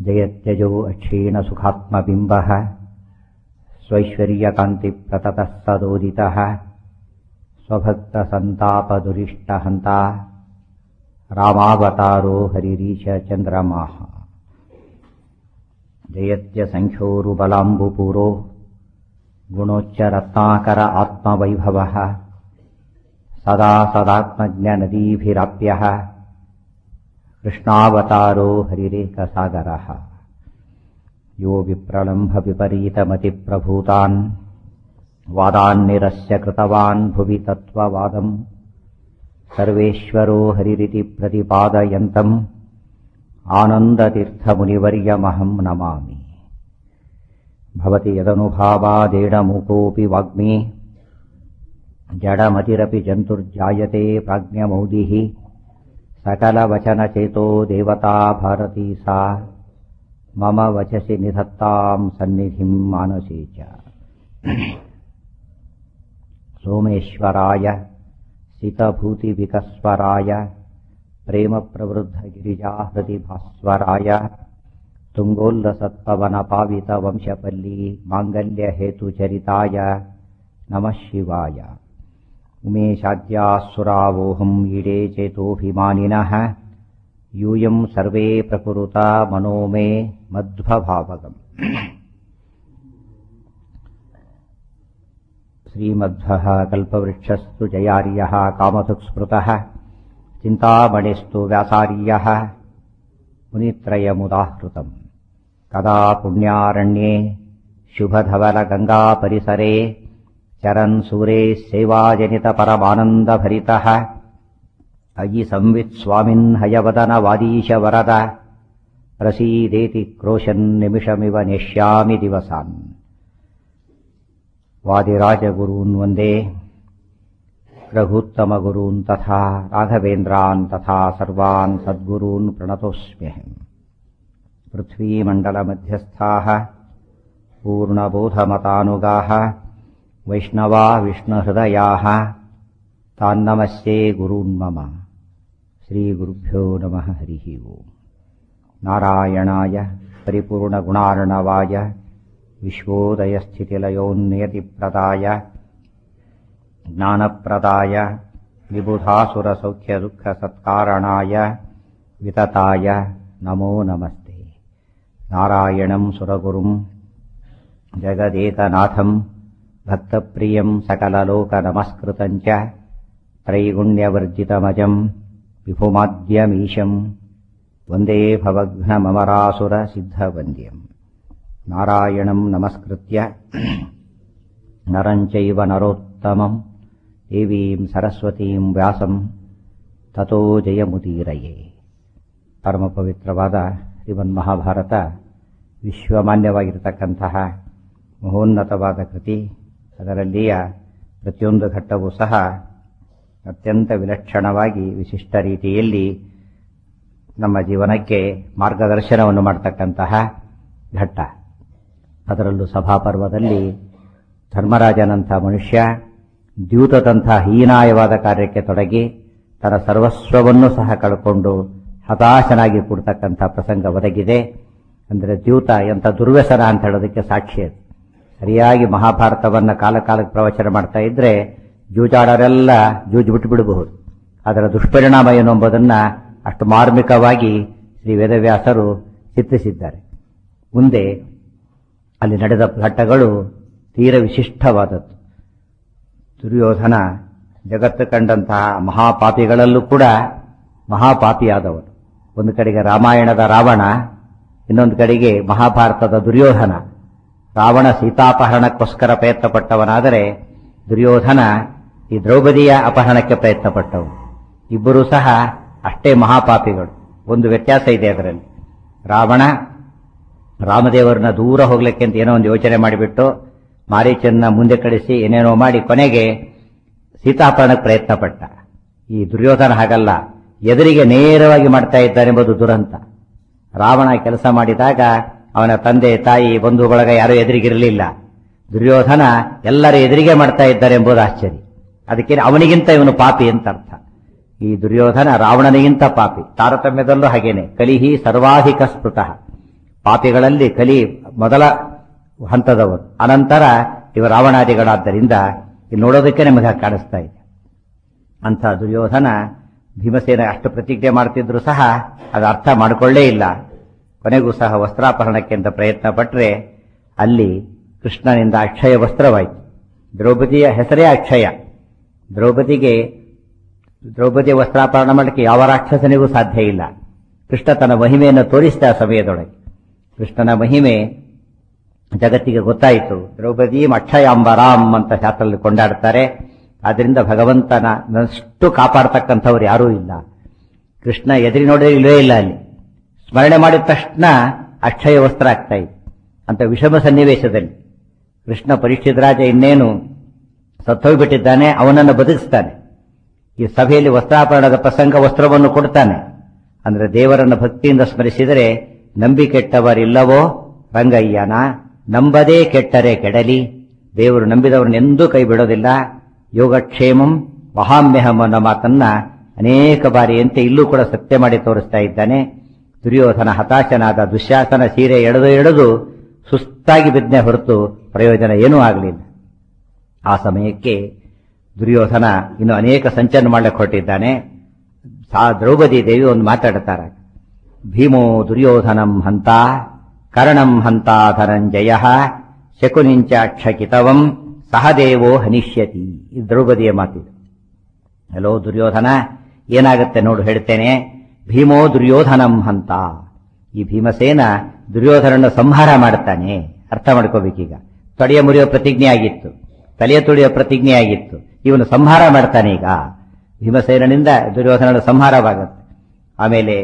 जयत्यजो अक्षीणसुखात्मबिम्बः स्वैश्वर्यकान्तिप्रततः सदोदितः स्वभक्तसन्तापदुरिष्टहन्ता रामावतारो हरिरीश चन्द्रमाः जयत्यसङ्ख्योरुबलाम्बुपूरो गुणोच्चरत्नाकर आत्मवैभवः सदा सदात्मज्ञनदीभिराप्यः कृष्णावतारो हरिरेकसागरः यो विप्रलम्भविपरीतमतिप्रभूतान् वादान्निरस्य कृतवान् भुवि तत्त्ववादम् सर्वेश्वरो हरिरिति प्रतिपादयन्तम् आनन्दतीर्थमुनिवर्यमहम् नमामि भवति यदनुभावादेडमुकोऽपि वाग्मी जडमतिरपि जन्तुर्जायते प्राज्ञमौदिः सकलवचनचेतो देवता भारती सा मम वचसि निधत्ताम् सन्निधिम् मानसे च सोमेश्वराय सितभूतिविकस्वराय प्रेमप्रवृद्धगिरिजाहृदि भास्वराय तुङ्गोल्लसत्पवनपावितवंशपल्ली माङ्गल्यहेतुचरिताय नमः शिवाय उमेशाद्यासुरावोऽहम् ईडे चेतोऽभिमानिनः यूयम् सर्वे प्रकुरुता मनो मे मध्वभावगम् श्रीमध्वः कल्पवृक्षस्तु जयार्यः कामधुक्स्मृतः चिन्तामणिस्तु व्यासार्यः मुनित्रयमुदाहृतम् कदा पुण्यारण्ये शुभधवलगङ्गापरिसरे चरन् सूरे सेवाजनितपरमानन्दभरितः अयि संवित्स्वामिन् हयवदनवादीशवरद प्रसीदेति क्रोशन्निमिषमिव नेष्यामि दिवसान् वादिराजगुरून् वन्दे रघुत्तमगुरून् तथा राघवेन्द्रान् तथा सर्वान् सद्गुरून् प्रणतोऽस्म्यहम् पृथ्वीमण्डलमध्यस्थाः पूर्णबोधमतानुगाः वैष्णवा विष्णुहृदयाः तान्नमस्ये गुरून् मम श्रीगुरुभ्यो नमः हरिः ओम् नारायणाय परिपूर्णगुणार्णवाय विश्वोदयस्थितिलयोन्नियतिप्रदाय ज्ञानप्रदाय विबुधासुरसौख्यदुःखसत्कारणाय वितताय नमो नमस्ते नारायणम् सुरगुरुम् जगदेकनाथम् भक्तप्रियम् सकललोकनमस्कृतम् च त्रैगुण्यवर्जितमजम् विभुमाद्यमीशम् वन्दे भवघ्नममरासुरसिद्धवन्द्यम् नारायणम् नमस्कृत्य नरम् चैव नरोत्तमम् देवीम् सरस्वतीम् ವ್ಯಾಸಂ ತತೋ ಜಯಮುದೀರಯೇ ಪರಮ ಪವಿತ್ರವಾದ ಶ್ರೀಮನ್ಮಹಾಭಾರತ ವಿಶ್ವಮಾನ್ಯವಾಗಿರತಕ್ಕಂತಹ ಮಹೋನ್ನತವಾದ ಕೃತಿ ಅದರಲ್ಲಿಯ ಪ್ರತಿಯೊಂದು ಘಟ್ಟವೂ ಸಹ ಅತ್ಯಂತ ವಿಲಕ್ಷಣವಾಗಿ ವಿಶಿಷ್ಟ ರೀತಿಯಲ್ಲಿ ನಮ್ಮ ಜೀವನಕ್ಕೆ ಮಾರ್ಗದರ್ಶನವನ್ನು ಮಾಡತಕ್ಕಂತಹ ಘಟ್ಟ ಅದರಲ್ಲೂ ಸಭಾಪರ್ವದಲ್ಲಿ ಧರ್ಮರಾಜನಂಥ ಮನುಷ್ಯ ದ್ಯೂತದಂಥ ಹೀನಾಯವಾದ ಕಾರ್ಯಕ್ಕೆ ತೊಡಗಿ ತನ್ನ ಸರ್ವಸ್ವವನ್ನು ಸಹ ಕಳ್ಕೊಂಡು ಹತಾಶನಾಗಿ ಕೂಡ್ತಕ್ಕಂಥ ಪ್ರಸಂಗ ಒದಗಿದೆ ಅಂದರೆ ದ್ಯೂತ ಎಂಥ ದುರ್ವ್ಯಸನ ಅಂತ ಹೇಳೋದಕ್ಕೆ ಸಾಕ್ಷಿ ಅದು ಸರಿಯಾಗಿ ಮಹಾಭಾರತವನ್ನು ಕಾಲ ಕಾಲಕ್ಕೆ ಪ್ರವಚನ ಮಾಡ್ತಾ ಇದ್ರೆ ಜೂಜಾಡರೆಲ್ಲ ಜೂಜು ಬಿಟ್ಟು ಬಿಡಬಹುದು ಅದರ ದುಷ್ಪರಿಣಾಮ ಏನು ಎಂಬುದನ್ನು ಅಷ್ಟು ಮಾರ್ಮಿಕವಾಗಿ ಶ್ರೀ ವೇದವ್ಯಾಸರು ಚಿತ್ರಿಸಿದ್ದಾರೆ ಮುಂದೆ ಅಲ್ಲಿ ನಡೆದ ಘಟ್ಟಗಳು ತೀರ ವಿಶಿಷ್ಟವಾದದ್ದು ದುರ್ಯೋಧನ ಜಗತ್ತು ಕಂಡಂತಹ ಮಹಾಪಾಪಿಗಳಲ್ಲೂ ಕೂಡ ಮಹಾಪಾಪಿಯಾದವನು ಒಂದು ಕಡೆಗೆ ರಾಮಾಯಣದ ರಾವಣ ಇನ್ನೊಂದು ಕಡೆಗೆ ಮಹಾಭಾರತದ ದುರ್ಯೋಧನ ರಾವಣ ಸೀತಾಪಹರಣಕ್ಕೋಸ್ಕರ ಪ್ರಯತ್ನ ಪಟ್ಟವನಾದರೆ ದುರ್ಯೋಧನ ಈ ದ್ರೌಪದಿಯ ಅಪಹರಣಕ್ಕೆ ಪ್ರಯತ್ನ ಪಟ್ಟವನು ಇಬ್ಬರೂ ಸಹ ಅಷ್ಟೇ ಮಹಾಪಾಪಿಗಳು ಒಂದು ವ್ಯತ್ಯಾಸ ಇದೆ ಅದರಲ್ಲಿ ರಾವಣ ರಾಮದೇವರನ್ನ ದೂರ ಹೋಗ್ಲಿಕ್ಕೆ ಅಂತ ಏನೋ ಒಂದು ಯೋಚನೆ ಮಾಡಿಬಿಟ್ಟು ಮಾರೀಚನ್ನ ಮುಂದೆ ಕಳಿಸಿ ಏನೇನೋ ಮಾಡಿ ಕೊನೆಗೆ ಸೀತಾಪಹರಣಕ್ಕೆ ಪ್ರಯತ್ನ ಪಟ್ಟ ಈ ದುರ್ಯೋಧನ ಹಾಗಲ್ಲ ಎದುರಿಗೆ ನೇರವಾಗಿ ಮಾಡ್ತಾ ಇದ್ದಾನೆಂಬುದು ದುರಂತ ರಾವಣ ಕೆಲಸ ಮಾಡಿದಾಗ ಅವನ ತಂದೆ ತಾಯಿ ಬಂಧು ಬಳಗ ಯಾರೂ ಎದುರಿಗಿರಲಿಲ್ಲ ದುರ್ಯೋಧನ ಎಲ್ಲರ ಎದುರಿಗೆ ಮಾಡ್ತಾ ಇದ್ದಾರೆ ಎಂಬುದು ಆಶ್ಚರ್ಯ ಅದಕ್ಕೆ ಅವನಿಗಿಂತ ಇವನು ಪಾಪಿ ಅಂತ ಅರ್ಥ ಈ ದುರ್ಯೋಧನ ರಾವಣನಿಗಿಂತ ಪಾಪಿ ತಾರತಮ್ಯದಲ್ಲೂ ಹಾಗೇನೆ ಕಲಿಹಿ ಸರ್ವಾಧಿಕ ಸ್ಮೃತಃ ಪಾಪಿಗಳಲ್ಲಿ ಕಲಿ ಮೊದಲ ಹಂತದವರು ಅನಂತರ ಇವ ರಾವಣಾದಿಗಳಾದ್ದರಿಂದ ಇಲ್ಲಿ ನೋಡೋದಕ್ಕೆ ನಮಗೆ ಹಾಗೆ ಕಾಣಿಸ್ತಾ ಇದೆ ಅಂಥ ದುರ್ಯೋಧನ ಭೀಮಸೇನ ಅಷ್ಟು ಪ್ರತಿಜ್ಞೆ ಮಾಡ್ತಿದ್ರು ಸಹ ಅದು ಅರ್ಥ ಮಾಡಿಕೊಳ್ಳೇ ಇಲ್ಲ ಕೊನೆಗೂ ಸಹ ವಸ್ತ್ರಾಪಹರಣಕ್ಕೆ ಅಂತ ಪ್ರಯತ್ನ ಪಟ್ಟರೆ ಅಲ್ಲಿ ಕೃಷ್ಣನಿಂದ ಅಕ್ಷಯ ವಸ್ತ್ರವಾಯಿತು ದ್ರೌಪದಿಯ ಹೆಸರೇ ಅಕ್ಷಯ ದ್ರೌಪದಿಗೆ ದ್ರೌಪದಿ ವಸ್ತ್ರಾಪಹರಣ ಮಾಡಲಿಕ್ಕೆ ಯಾವ ರಾಕ್ಷಸನಿಗೂ ಸಾಧ್ಯ ಇಲ್ಲ ಕೃಷ್ಣ ತನ್ನ ಮಹಿಮೆಯನ್ನು ತೋರಿಸಿದ ಆ ಸಮಯದೊಳಗೆ ಕೃಷ್ಣನ ಮಹಿಮೆ ಜಗತ್ತಿಗೆ ಗೊತ್ತಾಯಿತು ದ್ರೌಪದಿ ಅಕ್ಷಯಾಂಬರಾಮ್ ಅಂತ ಶಾಸ್ತ್ರದಲ್ಲಿ ಕೊಂಡಾಡ್ತಾರೆ ಆದ್ದರಿಂದ ಭಗವಂತನ ನಷ್ಟು ಕಾಪಾಡ್ತಕ್ಕಂಥವ್ರು ಯಾರೂ ಇಲ್ಲ ಕೃಷ್ಣ ಎದುರಿ ನೋಡಿದ್ರೆ ಇಲ್ಲವೇ ಇಲ್ಲ ಅಲ್ಲಿ ಸ್ಮರಣೆ ಮಾಡಿದ ತಕ್ಷಣ ಅಕ್ಷಯ ವಸ್ತ್ರ ಆಗ್ತಾ ಇದೆ ಅಂತ ವಿಷಮ ಸನ್ನಿವೇಶದಲ್ಲಿ ಕೃಷ್ಣ ಪರೀಕ್ಷಿತ ರಾಜ ಇನ್ನೇನು ಸತ್ತೋಗ್ಬಿಟ್ಟಿದ್ದಾನೆ ಅವನನ್ನು ಬದುಕಿಸ್ತಾನೆ ಈ ಸಭೆಯಲ್ಲಿ ವಸ್ತ್ರಾಪರಣದ ಪ್ರಸಂಗ ವಸ್ತ್ರವನ್ನು ಕೊಡ್ತಾನೆ ಅಂದ್ರೆ ದೇವರನ್ನ ಭಕ್ತಿಯಿಂದ ಸ್ಮರಿಸಿದರೆ ನಂಬಿ ಕೆಟ್ಟವರಿಲ್ಲವೋ ರಂಗಯ್ಯನ ನಂಬದೇ ಕೆಟ್ಟರೆ ಕೆಡಲಿ ದೇವರು ನಂಬಿದವರನ್ನೆಂದೂ ಕೈ ಬಿಡೋದಿಲ್ಲ ಯೋಗಕ್ಷೇಮಂ ಮಹಾಮ್ಯಹಂ ಅನ್ನೋ ಮಾತನ್ನ ಅನೇಕ ಬಾರಿಯಂತೆ ಇಲ್ಲೂ ಕೂಡ ಸತ್ಯ ಮಾಡಿ ತೋರಿಸ್ತಾ ಇದ್ದಾನೆ ದುರ್ಯೋಧನ ಹತಾಶನಾದ ದುಶ್ಯಾಸನ ಸೀರೆ ಎಳೆದು ಎಳೆದು ಸುಸ್ತಾಗಿ ಬಿದ್ನೆ ಹೊರತು ಪ್ರಯೋಜನ ಏನೂ ಆಗಲಿಲ್ಲ ಆ ಸಮಯಕ್ಕೆ ದುರ್ಯೋಧನ ಇನ್ನು ಅನೇಕ ಸಂಚಲನ ಮಾಡಲಿಕ್ಕೆ ಹೊರಟಿದ್ದಾನೆ ಸಾ ದ್ರೌಪದಿ ದೇವಿ ಒಂದು ಮಾತಾಡುತ್ತಾರೆ ಭೀಮೋ ದುರ್ಯೋಧನಂ ಹಂತ ಕರ್ಣಂ ಹಂತ ಧನಂಜಯ ಶಕುನಿಂಚ ಕ್ಷಕಿತವಂ ಸಹದೇವೋ ಹನಿಷ್ಯತಿ ಇದು ದ್ರೌಪದಿಯ ಮಾತಿದು ಹಲೋ ದುರ್ಯೋಧನ ಏನಾಗುತ್ತೆ ನೋಡು ಹೇಳ್ತೇನೆ ಭೀಮೋ ದುರ್ಯೋಧನಂ ಹಂತ ಈ ಭೀಮಸೇನ ದುರ್ಯೋಧನನ್ನು ಸಂಹಾರ ಮಾಡುತ್ತಾನೆ ಅರ್ಥ ಮಾಡ್ಕೋಬೇಕೀಗ ತೊಡೆಯ ಮುರಿಯೋ ಪ್ರತಿಜ್ಞೆ ಆಗಿತ್ತು ತಲೆಯ ತುಳಿಯೋ ಪ್ರತಿಜ್ಞೆ ಆಗಿತ್ತು ಇವನು ಸಂಹಾರ ಮಾಡ್ತಾನೆ ಈಗ ಭೀಮಸೇನಿಂದ ದುರ್ಯೋಧನನ ಸಂಹಾರವಾಗುತ್ತೆ ಆಮೇಲೆ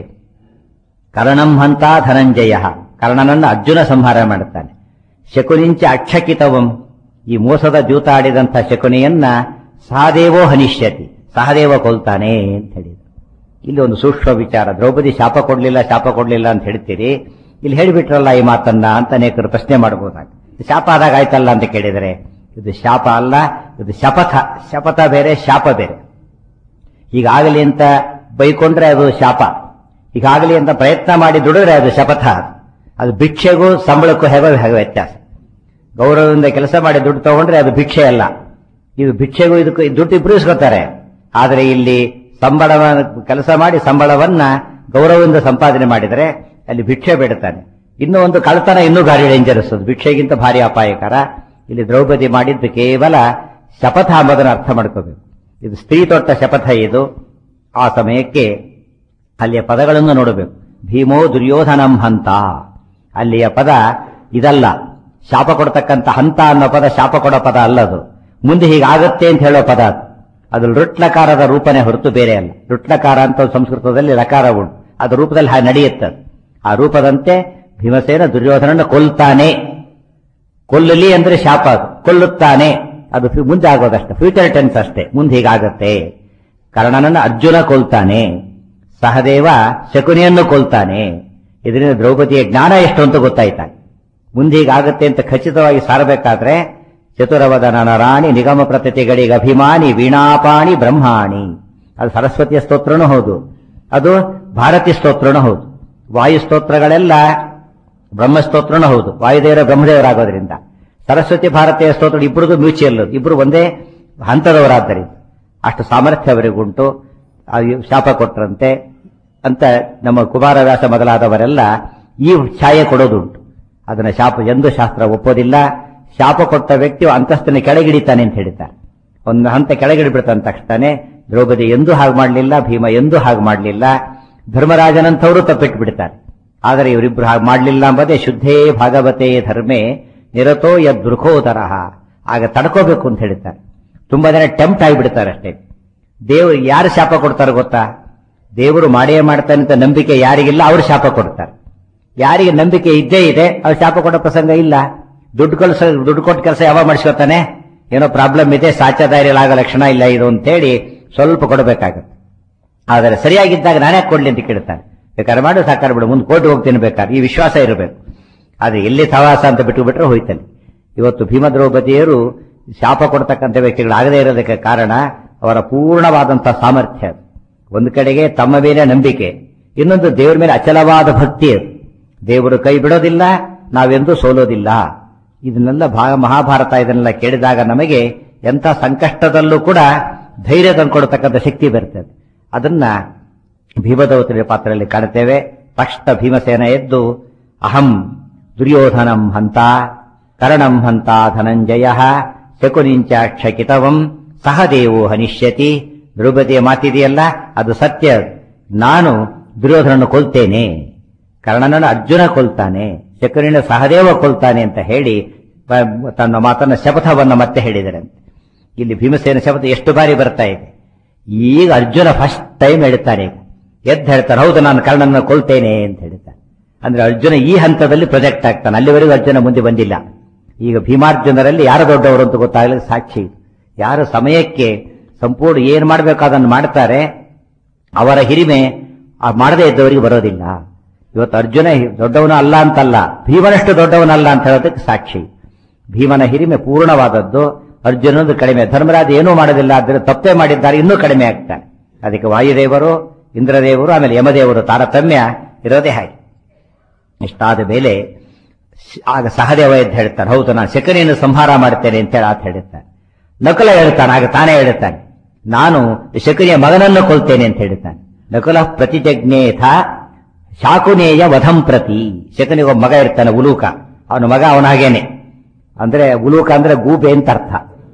ಕರ್ಣಂ ಹಂತ ಧನಂಜಯ ಕರ್ಣನನ್ನು ಅರ್ಜುನ ಸಂಹಾರ ಮಾಡುತ್ತಾನೆ ಶಕುನಿಂಚ ಅಕ್ಷಕಿತವಂ ಈ ಮೋಸದ ಜೂತ ಆಡಿದಂಥ ಶಕುನಿಯನ್ನ ಸಹದೇವೋ ಹನಿಷ್ಯತಿ ಸಹದೇವ ಕೊಲ್ತಾನೆ ಅಂತ ಹೇಳಿದ್ರು ಇಲ್ಲಿ ಒಂದು ಸೂಕ್ಷ್ಮ ವಿಚಾರ ದ್ರೌಪದಿ ಶಾಪ ಕೊಡ್ಲಿಲ್ಲ ಶಾಪ ಕೊಡ್ಲಿಲ್ಲ ಅಂತ ಹೇಳ್ತೀರಿ ಇಲ್ಲಿ ಹೇಳಿಬಿಟ್ರಲ್ಲ ಈ ಮಾತನ್ನ ಅಂತ ಅನೇಕರು ಪ್ರಶ್ನೆ ಮಾಡಬಹುದಾಗ ಶಾಪ ಆದಾಗ ಆಯ್ತಲ್ಲ ಅಂತ ಕೇಳಿದರೆ ಇದು ಶಾಪ ಅಲ್ಲ ಇದು ಶಪಥ ಶಪಥ ಬೇರೆ ಶಾಪ ಬೇರೆ ಹೀಗಾಗಲಿ ಅಂತ ಬೈಕೊಂಡ್ರೆ ಅದು ಶಾಪ ಹೀಗಾಗಲಿ ಅಂತ ಪ್ರಯತ್ನ ಮಾಡಿ ದುಡಿದ್ರೆ ಅದು ಶಪಥ ಅದು ಭಿಕ್ಷೆಗೂ ಸಂಬಳಕ್ಕೂ ಹೇಗೋ ಹೇಗೋ ವ್ಯತ್ಯಾಸ ಗೌರವದಿಂದ ಕೆಲಸ ಮಾಡಿ ದುಡ್ಡು ತಗೊಂಡ್ರೆ ಅದು ಭಿಕ್ಷೆ ಅಲ್ಲ ಇದು ಭಿಕ್ಷೆಗೂ ಇದಕ್ಕೂ ದುಡ್ಡು ಇಬ್ರು ಇಸ್ಕೊತಾರೆ ಆದರೆ ಇಲ್ಲಿ ಸಂಬಳ ಕೆಲಸ ಮಾಡಿ ಸಂಬಳವನ್ನ ಗೌರವದಿಂದ ಸಂಪಾದನೆ ಮಾಡಿದರೆ ಅಲ್ಲಿ ಭಿಕ್ಷೆ ಬೇಡುತ್ತಾನೆ ಇನ್ನೂ ಒಂದು ಕಳ್ತನ ಇನ್ನೂ ಭಾರಿ ಡೇಂಜರಸ್ ಅದು ಭಿಕ್ಷೆಗಿಂತ ಭಾರಿ ಅಪಾಯಕರ ಇಲ್ಲಿ ದ್ರೌಪದಿ ಮಾಡಿದ್ದು ಕೇವಲ ಶಪಥ ಎಂಬುದನ್ನು ಅರ್ಥ ಮಾಡ್ಕೋಬೇಕು ಇದು ಸ್ತ್ರೀ ತೊಟ್ಟ ಶಪಥ ಇದು ಆ ಸಮಯಕ್ಕೆ ಅಲ್ಲಿಯ ಪದಗಳನ್ನು ನೋಡಬೇಕು ಭೀಮೋ ದುರ್ಯೋಧನಂ ಹಂತ ಅಲ್ಲಿಯ ಪದ ಇದಲ್ಲ ಶಾಪ ಕೊಡ್ತಕ್ಕಂಥ ಹಂತ ಅನ್ನೋ ಪದ ಶಾಪ ಕೊಡೋ ಪದ ಅಲ್ಲದು ಮುಂದೆ ಹೀಗಾಗತ್ತೆ ಅಂತ ಹೇಳೋ ಪದ ಅದು ಅದು ಋಟ್ಲಕಾರದ ರೂಪನೇ ಹೊರತು ಬೇರೆ ಅಲ್ಲ ಋಟ್ಲಕಾರ ಅಂತ ಒಂದು ಸಂಸ್ಕೃತದಲ್ಲಿ ಲಕಾರ ಉಂಟು ಅದು ರೂಪದಲ್ಲಿ ಹಾಗೆ ನಡೆಯುತ್ತದೆ ಆ ರೂಪದಂತೆ ಭೀಮಸೇನ ದುರ್ಯೋಧನನ್ನು ಕೊಲ್ತಾನೆ ಕೊಲ್ಲಲಿ ಅಂದ್ರೆ ಶಾಪ ಅದು ಕೊಲ್ಲುತ್ತಾನೆ ಅದು ಫಿ- ಮುಂದೆ ಆಗೋದಷ್ಟೇ ಫ್ಯೂಚರ್ ಟೆನ್ಸ್ ಅಷ್ಟೇ ಮುಂದೆ ಹೀಗಾಗತ್ತೆ ಕರ್ಣನನ್ನು ಅರ್ಜುನ ಕೊಲ್ತಾನೆ ಸಹದೇವ ಶಕುನಿಯನ್ನು ಕೊಲ್ತಾನೆ ಇದರಿಂದ ದ್ರೌಪದಿಯ ಜ್ಞಾನ ಎಷ್ಟು ಅಂತ ಗೊತ್ತಾಯ್ತಾಗ ಮುಂದೆ ಹೀಗಾಗತ್ತೆ ಅಂತ ಖಚಿತವಾಗಿ ಸಾರಬೇಕಾದ್ರೆ ಚತುರವದನ ರಾಣಿ ನಿಗಮ ಪ್ರತಿಗಳಿಗೆ ಅಭಿಮಾನಿ ವೀಣಾಪಾಣಿ ಬ್ರಹ್ಮಾಣಿ ಅದು ಸರಸ್ವತಿಯ ಸ್ತೋತ್ರನೂ ಹೌದು ಅದು ಭಾರತಿ ಸ್ತೋತ್ರನೂ ಹೌದು ವಾಯು ಸ್ತೋತ್ರಗಳೆಲ್ಲ ಬ್ರಹ್ಮಸ್ತೋತ್ರನೂ ಹೌದು ವಾಯುದೇವರ ಬ್ರಹ್ಮದೇವರಾಗೋದ್ರಿಂದ ಸರಸ್ವತಿ ಭಾರತೀಯ ಸ್ತೋತ್ರ ಇಬ್ಬರದು ಮ್ಯೂಚುಯಲ್ ಇಬ್ಬರು ಒಂದೇ ಹಂತದವರಾದ್ದರಿಂದ ಅಷ್ಟು ಸಾಮರ್ಥ್ಯ ಅವರಿಗುಂಟು ಆ ಶಾಪ ಕೊಟ್ಟರಂತೆ ಅಂತ ನಮ್ಮ ಕುಮಾರವ್ಯಾಸ ಮೊದಲಾದವರೆಲ್ಲ ಈ ಛಾಯೆ ಕೊಡೋದುಂಟು ಅದನ್ನ ಶಾಪ ಎಂದು ಶಾಸ್ತ್ರ ಒಪ್ಪೋದಿಲ್ಲ ಶಾಪ ಕೊಟ್ಟ ವ್ಯಕ್ತಿಯು ಅಂತಸ್ತಿನ ಕೆಳಗಿಡಿತಾನೆ ಅಂತ ಹೇಳ್ತಾರೆ ಒಂದು ಹಂತ ಕೆಳಗಿಡಿಬಿಡ್ತಾನೆ ತಕ್ಷಣ ದ್ರೌಪದಿ ಎಂದೂ ಹಾಗೆ ಮಾಡಲಿಲ್ಲ ಭೀಮ ಎಂದೂ ಹಾಗೆ ಮಾಡಲಿಲ್ಲ ಧರ್ಮರಾಜನಂಥವರು ತಪ್ಪಿಟ್ಟು ಬಿಡ್ತಾರೆ ಆದರೆ ಇವರಿಬ್ರು ಹಾಗೆ ಮಾಡಲಿಲ್ಲ ಎಂಬುದೇ ಶುದ್ಧೇ ಭಾಗವತೆ ಧರ್ಮೇ ನಿರತೋ ಯದೃಖೋದರ ಆಗ ತಡ್ಕೋಬೇಕು ಅಂತ ಹೇಳ್ತಾರೆ ತುಂಬಾ ಜನ ಟೆಂಪ್ಟ್ ಆಗಿಬಿಡ್ತಾರೆ ಅಷ್ಟೇ ದೇವರು ಯಾರು ಶಾಪ ಕೊಡ್ತಾರೆ ಗೊತ್ತಾ ದೇವರು ಮಾಡೇ ಮಾಡ್ತಾನೆ ಅಂತ ನಂಬಿಕೆ ಯಾರಿಗಿಲ್ಲ ಅವರು ಶಾಪ ಕೊಡ್ತಾರೆ ಯಾರಿಗೆ ನಂಬಿಕೆ ಇದ್ದೇ ಇದೆ ಅವ್ರು ಶಾಪ ಕೊಡೋ ಪ್ರಸಂಗ ಇಲ್ಲ ದುಡ್ಡು ಕಳ್ಸ ದುಡ್ಡು ಕೊಟ್ಟ ಕೆಲಸ ಯಾವಾಗ ಮಾಡಿಸ್ಕೊತಾನೆ ಏನೋ ಪ್ರಾಬ್ಲಮ್ ಇದೆ ಸಾಚದಾರಿಯಲ್ಲಿ ಆಗೋ ಲಕ್ಷಣ ಇಲ್ಲ ಇದು ಅಂತೇಳಿ ಸ್ವಲ್ಪ ಕೊಡಬೇಕಾಗತ್ತೆ ಆದರೆ ಸರಿಯಾಗಿದ್ದಾಗ ನಾನೇ ಕೊಡ್ಲಿ ಅಂತ ಕೇಳ್ತಾನೆ ಬೇಕಾದ್ರೆ ಮಾಡು ಸಾಕಾರ ಬಿಡು ಮುಂದೆ ಕೋರ್ಟ್ ಹೋಗ್ತೀನಿ ಬೇಕಾದ್ರೆ ಈ ವಿಶ್ವಾಸ ಇರಬೇಕು ಆದ್ರೆ ಎಲ್ಲಿ ಸವಾಸ ಅಂತ ಬಿಟ್ಟು ಬಿಟ್ರೆ ಹೋಯ್ತಾನೆ ಇವತ್ತು ಭೀಮ ದ್ರೌಪದಿಯರು ಶಾಪ ಕೊಡ್ತಕ್ಕಂಥ ವ್ಯಕ್ತಿಗಳಾಗದೇ ಇರೋದಕ್ಕೆ ಕಾರಣ ಅವರ ಪೂರ್ಣವಾದಂತಹ ಸಾಮರ್ಥ್ಯ ಅದು. ಒಂದು ಕಡೆಗೆ ತಮ್ಮ ಮೇಲೆ ನಂಬಿಕೆ ಇನ್ನೊಂದು ದೇವರ ಮೇಲೆ ಅಚಲವಾದ ಭಕ್ತಿ ಅದು ದೇವರು ಕೈ ಬಿಡೋದಿಲ್ಲ ನಾವೆಂದೂ ಸೋಲೋದಿಲ್ಲ ಇದನ್ನೆಲ್ಲ ಭಾ ಮಹಾಭಾರತ ಇದನ್ನೆಲ್ಲ ಕೇಳಿದಾಗ ನಮಗೆ ಎಂಥ ಸಂಕಷ್ಟದಲ್ಲೂ ಕೂಡ ಧೈರ್ಯ ತಂದುಕೊಡ್ತಕ್ಕಂಥ ಶಕ್ತಿ ಬರ್ತದೆ ಅದನ್ನ ಭೀಮದವತಿಯ ಪಾತ್ರದಲ್ಲಿ ಕಾಣುತ್ತೇವೆ ತಕ್ಷಣ ಭೀಮಸೇನ ಎದ್ದು ಅಹಂ ದುರ್ಯೋಧನಂ ಹಂತ ಕರ್ಣಂ ಹಂತ ಧನಂಜಯ ಶಕುನಿಂಚ ಕ್ಷಕಿತವಂ ಸಹದೇವೋ ಹನಿಷ್ಯತಿ ದ್ರೌಪದಿಯ ಮಾತಿದೆಯಲ್ಲ ಅದು ಸತ್ಯ ನಾನು ದುರ್ಯೋಧನನ್ನು ಕೊಲ್ತೇನೆ ಕರ್ಣನನ್ನು ಅರ್ಜುನ ಕೊಲ್ತಾನೆ ಶಕುನಿನ ಸಹದೇವ ಕೊಲ್ತಾನೆ ಅಂತ ಹೇಳಿ ಬ- ತನ್ನ ಮಾತನ್ನ ಶಪಥವನ್ನ ಮತ್ತೆ ಹೇಳಿದರೆ ಇಲ್ಲಿ ಭೀಮಸೇನ ಶಪಥ ಎಷ್ಟು ಬಾರಿ ಬರ್ತಾ ಇದೆ ಈಗ ಅರ್ಜುನ ಫಸ್ಟ್ ಟೈಮ್ ಹೇಳ್ತಾನೆ ಈಗ ಎದ್ದು ಹೇಳ್ತಾನೆ ಹೌದು ನಾನು ಕರ್ಣನ ಕೊಲ್ತೇನೆ ಅಂತ ಹೇಳ್ತಾನೆ ಅಂದ್ರೆ ಅರ್ಜುನ ಈ ಹಂತದಲ್ಲಿ ಪ್ರೊಜೆಕ್ಟ್ ಆಗ್ತಾನೆ ಅಲ್ಲಿವರೆಗೂ ಅರ್ಜುನ ಮುಂದೆ ಬಂದಿಲ್ಲ ಈಗ ಭೀಮಾರ್ಜುನರಲ್ಲಿ ಯಾರು ದೊಡ್ಡವರು ಅಂತ ಗೊತ್ತಾಗಲಿಕ್ಕೆ ಸಾಕ್ಷಿ ಇದು. ಯಾರು ಸಮಯಕ್ಕೆ ಸಂಪೂರ್ಣ ಏನ್ ಮಾಡಬೇಕು ಅದನ್ನು ಮಾಡ್ತಾರೆ ಅವರ ಹಿರಿಮೆ ಆ ಮಾಡದೇ ಇದ್ದವರಿಗೆ ಬರೋದಿಲ್ಲ ಇವತ್ತು ಅರ್ಜುನ ಹಿ- ದೊಡ್ಡವನು ಅಲ್ಲ ಅಂತಲ್ಲ ಭೀಮನಷ್ಟು ದೊಡ್ಡವನಲ್ಲ ಅಂತ ಹೇಳೋದಕ್ಕೆ ಸಾಕ್ಷಿ ಭೀಮನ ಹಿರಿಮೆ ಪೂರ್ಣವಾದದ್ದು ಅರ್ಜುನದು ಕಡಿಮೆ ಧರ್ಮರಾಜ ಏನೂ ಮಾಡೋದಿಲ್ಲ ಆದರೆ ತಪ್ಪೇ ಮಾಡಿದ್ದಾರೆ ಇನ್ನೂ ಕಡಿಮೆ ಆಗ್ತಾನೆ ಅದಕ್ಕೆ ವಾಯುದೇವರು ಇಂದ್ರದೇವರು ಆಮೇಲೆ ಯಮದೇವರು ತಾರತಮ್ಯ ಇರೋದೇ ಹಾಗೆ ಇಷ್ಟಾದ ಮೇಲೆ ಶ- ಆಗ ಸಹದೇವ ಎದ್ದು ಹೇಳ್ತಾನೆ ಹೌದು ನಾನು ಶಕನಿಯನ್ನು ಸಂಹಾರ ಮಾಡ್ತೇನೆ ಅಂತೇಳಿ ಆತ ಹೇಳ್ತಾನೆ ನಕುಲ ಹೇಳ್ತಾನೆ ಆಗ ತಾನೇ ಹೇಳ್ತಾನೆ ನಾನು ಶಕನಿಯ ಮಗನನ್ನು ಕೊಲ್ತೇನೆ ಅಂತ ಹೇಳ್ತಾನೆ ನಕುಲ ಪ್ರತಿಜಜ್ಞೇಥ ಶಾಕುನೇಯ ವಧಂ ಪ್ರತಿ ಶಕನಿಗೆ ಒಬ್ಬ ಮಗ ಇರ್ತಾನೆ ಉಲೂಕ ಅವನ ಮಗ ಅವನ ಹಾಗೇನೆ ಅಂದ್ರೆ ಉಲೂಕ ಅಂದ್ರೆ ಗೂಬೆ ಅಂತ ಅರ್ಥ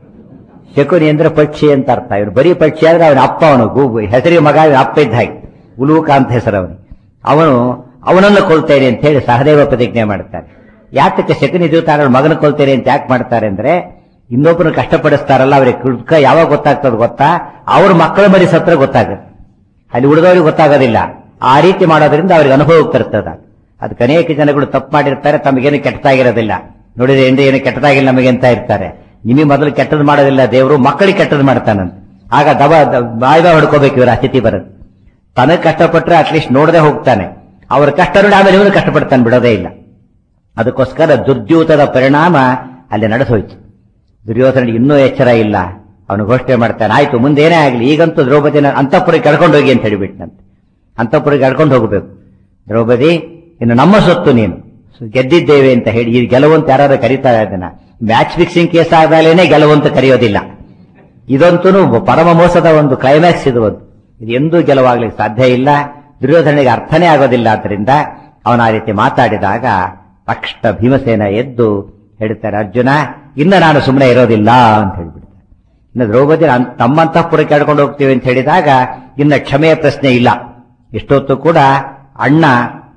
ಶಕುನಿ ಅಂದ್ರೆ ಪಕ್ಷಿ ಅಂತ ಅರ್ಥ ಇವನು ಬರೀ ಪಕ್ಷಿ ಆದ್ರೆ ಅವನ ಅಪ್ಪ ಅವನು ಗೂಬು ಹೆಸರಿ ಮಗ ಇವನ ಅಪ್ಪ ಇದ್ದ ಹಾಗೆ ಉಲೂಕ ಅಂತ ಹೆಸರು ಅವನು ಅವನು ಅವನನ್ನು ಕೊಲ್ತೇನೆ ಅಂತ ಹೇಳಿ ಸಹದೇವ ಪ್ರತಿಜ್ಞೆ ಮಾಡ್ತಾರೆ ಯಾತಕ್ಕೆ ಶಕುನಿ ದೇವತಾರ ಮಗನ ಕೊಲ್ತೇನೆ ಅಂತ ಯಾಕೆ ಮಾಡ್ತಾರೆ ಅಂದ್ರೆ ಇನ್ನೊಬ್ಬರು ಕಷ್ಟಪಡಿಸ್ತಾರಲ್ಲ ಅವ್ರಿಗೆ ದುಃಖ ಯಾವಾಗ ಗೊತ್ತಾಗ್ತದೆ ಗೊತ್ತಾ ಅವ್ರ ಮಕ್ಕಳ ಮರಿ ಸತ್ರ ಗೊತ್ತಾಗುತ್ತೆ ಅಲ್ಲಿ ಉಳಿದವರಿಗೆ ಗೊತ್ತಾಗೋದಿಲ್ಲ ಆ ರೀತಿ ಮಾಡೋದ್ರಿಂದ ಅವ್ರಿಗೆ ಅನುಭವಕ್ಕೆ ಬರ್ತದ ಅದಕ್ಕೆ ಅನೇಕ ಜನಗಳು ತಪ್ಪು ಮಾಡಿರ್ತಾರೆ ತಮಗೇನು ಕೆಟ್ಟದಾಗಿರೋದಿಲ್ಲ ನೋಡಿದ್ರೆ ಏನು ಏನು ಕೆಟ್ಟದಾಗಿಲ್ಲ ನಮಗೆ ಅಂತ ಇರ್ತಾರೆ ನಿಮಗೆ ಮೊದಲು ಕೆಟ್ಟದ್ದು ಮಾಡೋದಿಲ್ಲ ದೇವರು ಮಕ್ಕಳಿಗೆ ಕೆಟ್ಟದ್ದು ಮಾಡ್ತಾನಂತ ಆಗ ದವ ಬಾಯ್ದ ಹೊಡ್ಕೋಬೇಕು ಇವರ ಸ್ಥಿತಿ ಬರುತ್ತೆ ತನಗೆ ಕಷ್ಟಪಟ್ಟರೆ ಅಟ್ಲೀಸ್ಟ್ ನೋಡದೆ ಹೋಗ್ತಾನೆ ಅವ್ರ ಕಷ್ಟ ನೋಡಿ ಆಮೇಲೆ ಇವನು ಕಷ್ಟಪಡ್ತಾನೆ ಬಿಡೋದೇ ಇಲ್ಲ ಅದಕ್ಕೋಸ್ಕರ ದುರ್ದ್ಯೂತದ ಪರಿಣಾಮ ಅಲ್ಲಿ ನಡೆಸೋಯ್ತು ದುರ್ಯೋಧನಿಗೆ ಇನ್ನೂ ಎಚ್ಚರ ಇಲ್ಲ ಅವನು ಘೋಷಣೆ ಮಾಡ್ತಾನೆ ಆಯ್ತು ಮುಂದೇನೇ ಆಗಲಿ ಈಗಂತೂ ದ್ರೌಪದಿನ ಅಂತಃಪುರಕ್ಕೆ ಕರ್ಕೊಂಡು ಹೋಗಿ ಅಂತ ಹೇಳಿಬಿಟ್ಟಂತೆ ಅಂತಃಪುರಕ್ಕೆ ಕರ್ಕೊಂಡು ಹೋಗಬೇಕು ದ್ರೌಪದಿ ಇನ್ನು ನಮ್ಮ ಸೊತ್ತು ನೀನು ಗೆದ್ದಿದ್ದೇವೆ ಅಂತ ಹೇಳಿ ಈ ಗೆಲುವಂತ ಯಾರು ಕರೀತಾರೆ ಅದನ್ನ ಮ್ಯಾಚ್ ಫಿಕ್ಸಿಂಗ್ ಕೇಸ್ ಆದಾಲೇನೆ ಗೆಲುವಂತ ಕರೆಯೋದಿಲ್ಲ ಇದಂತೂ ಪರಮ ಮೋಸದ ಒಂದು ಕ್ಲೈಮ್ಯಾಕ್ಸ್ ಇದು ಒಂದು ಇದು ಎಂದೂ ಗೆಲುವಾಗ್ಲಿಕ್ಕೆ ಸಾಧ್ಯ ಇಲ್ಲ ದುರ್ಯೋಧನಿಗೆ ಅರ್ಥನೇ ಆಗೋದಿಲ್ಲ ಆದ್ರಿಂದ ಅವನ ಆ ರೀತಿ ಮಾತಾಡಿದಾಗ ತಕ್ಷಣ ಭೀಮಸೇನ ಎದ್ದು ಹೇಳ್ತಾರೆ ಅರ್ಜುನ ಇನ್ನು ನಾನು ಸುಮ್ಮನೆ ಇರೋದಿಲ್ಲ ಅಂತ ಹೇಳ್ಬಿಡ್ತಾರೆ ಇನ್ನು ದ್ರೌಪದಿ ಅನ್- ತಮ್ಮಂತಃಪುರಕ್ಕೆ ಕರ್ಕೊಂಡು ಹೋಗ್ತೀವಿ ಅಂತ ಹೇಳಿದಾಗ ಇನ್ನು ಕ್ಷಮೆಯ ಪ್ರಶ್ನೆ ಇಲ್ಲ ಇಷ್ಟೊತ್ತು ಕೂಡ ಅಣ್ಣ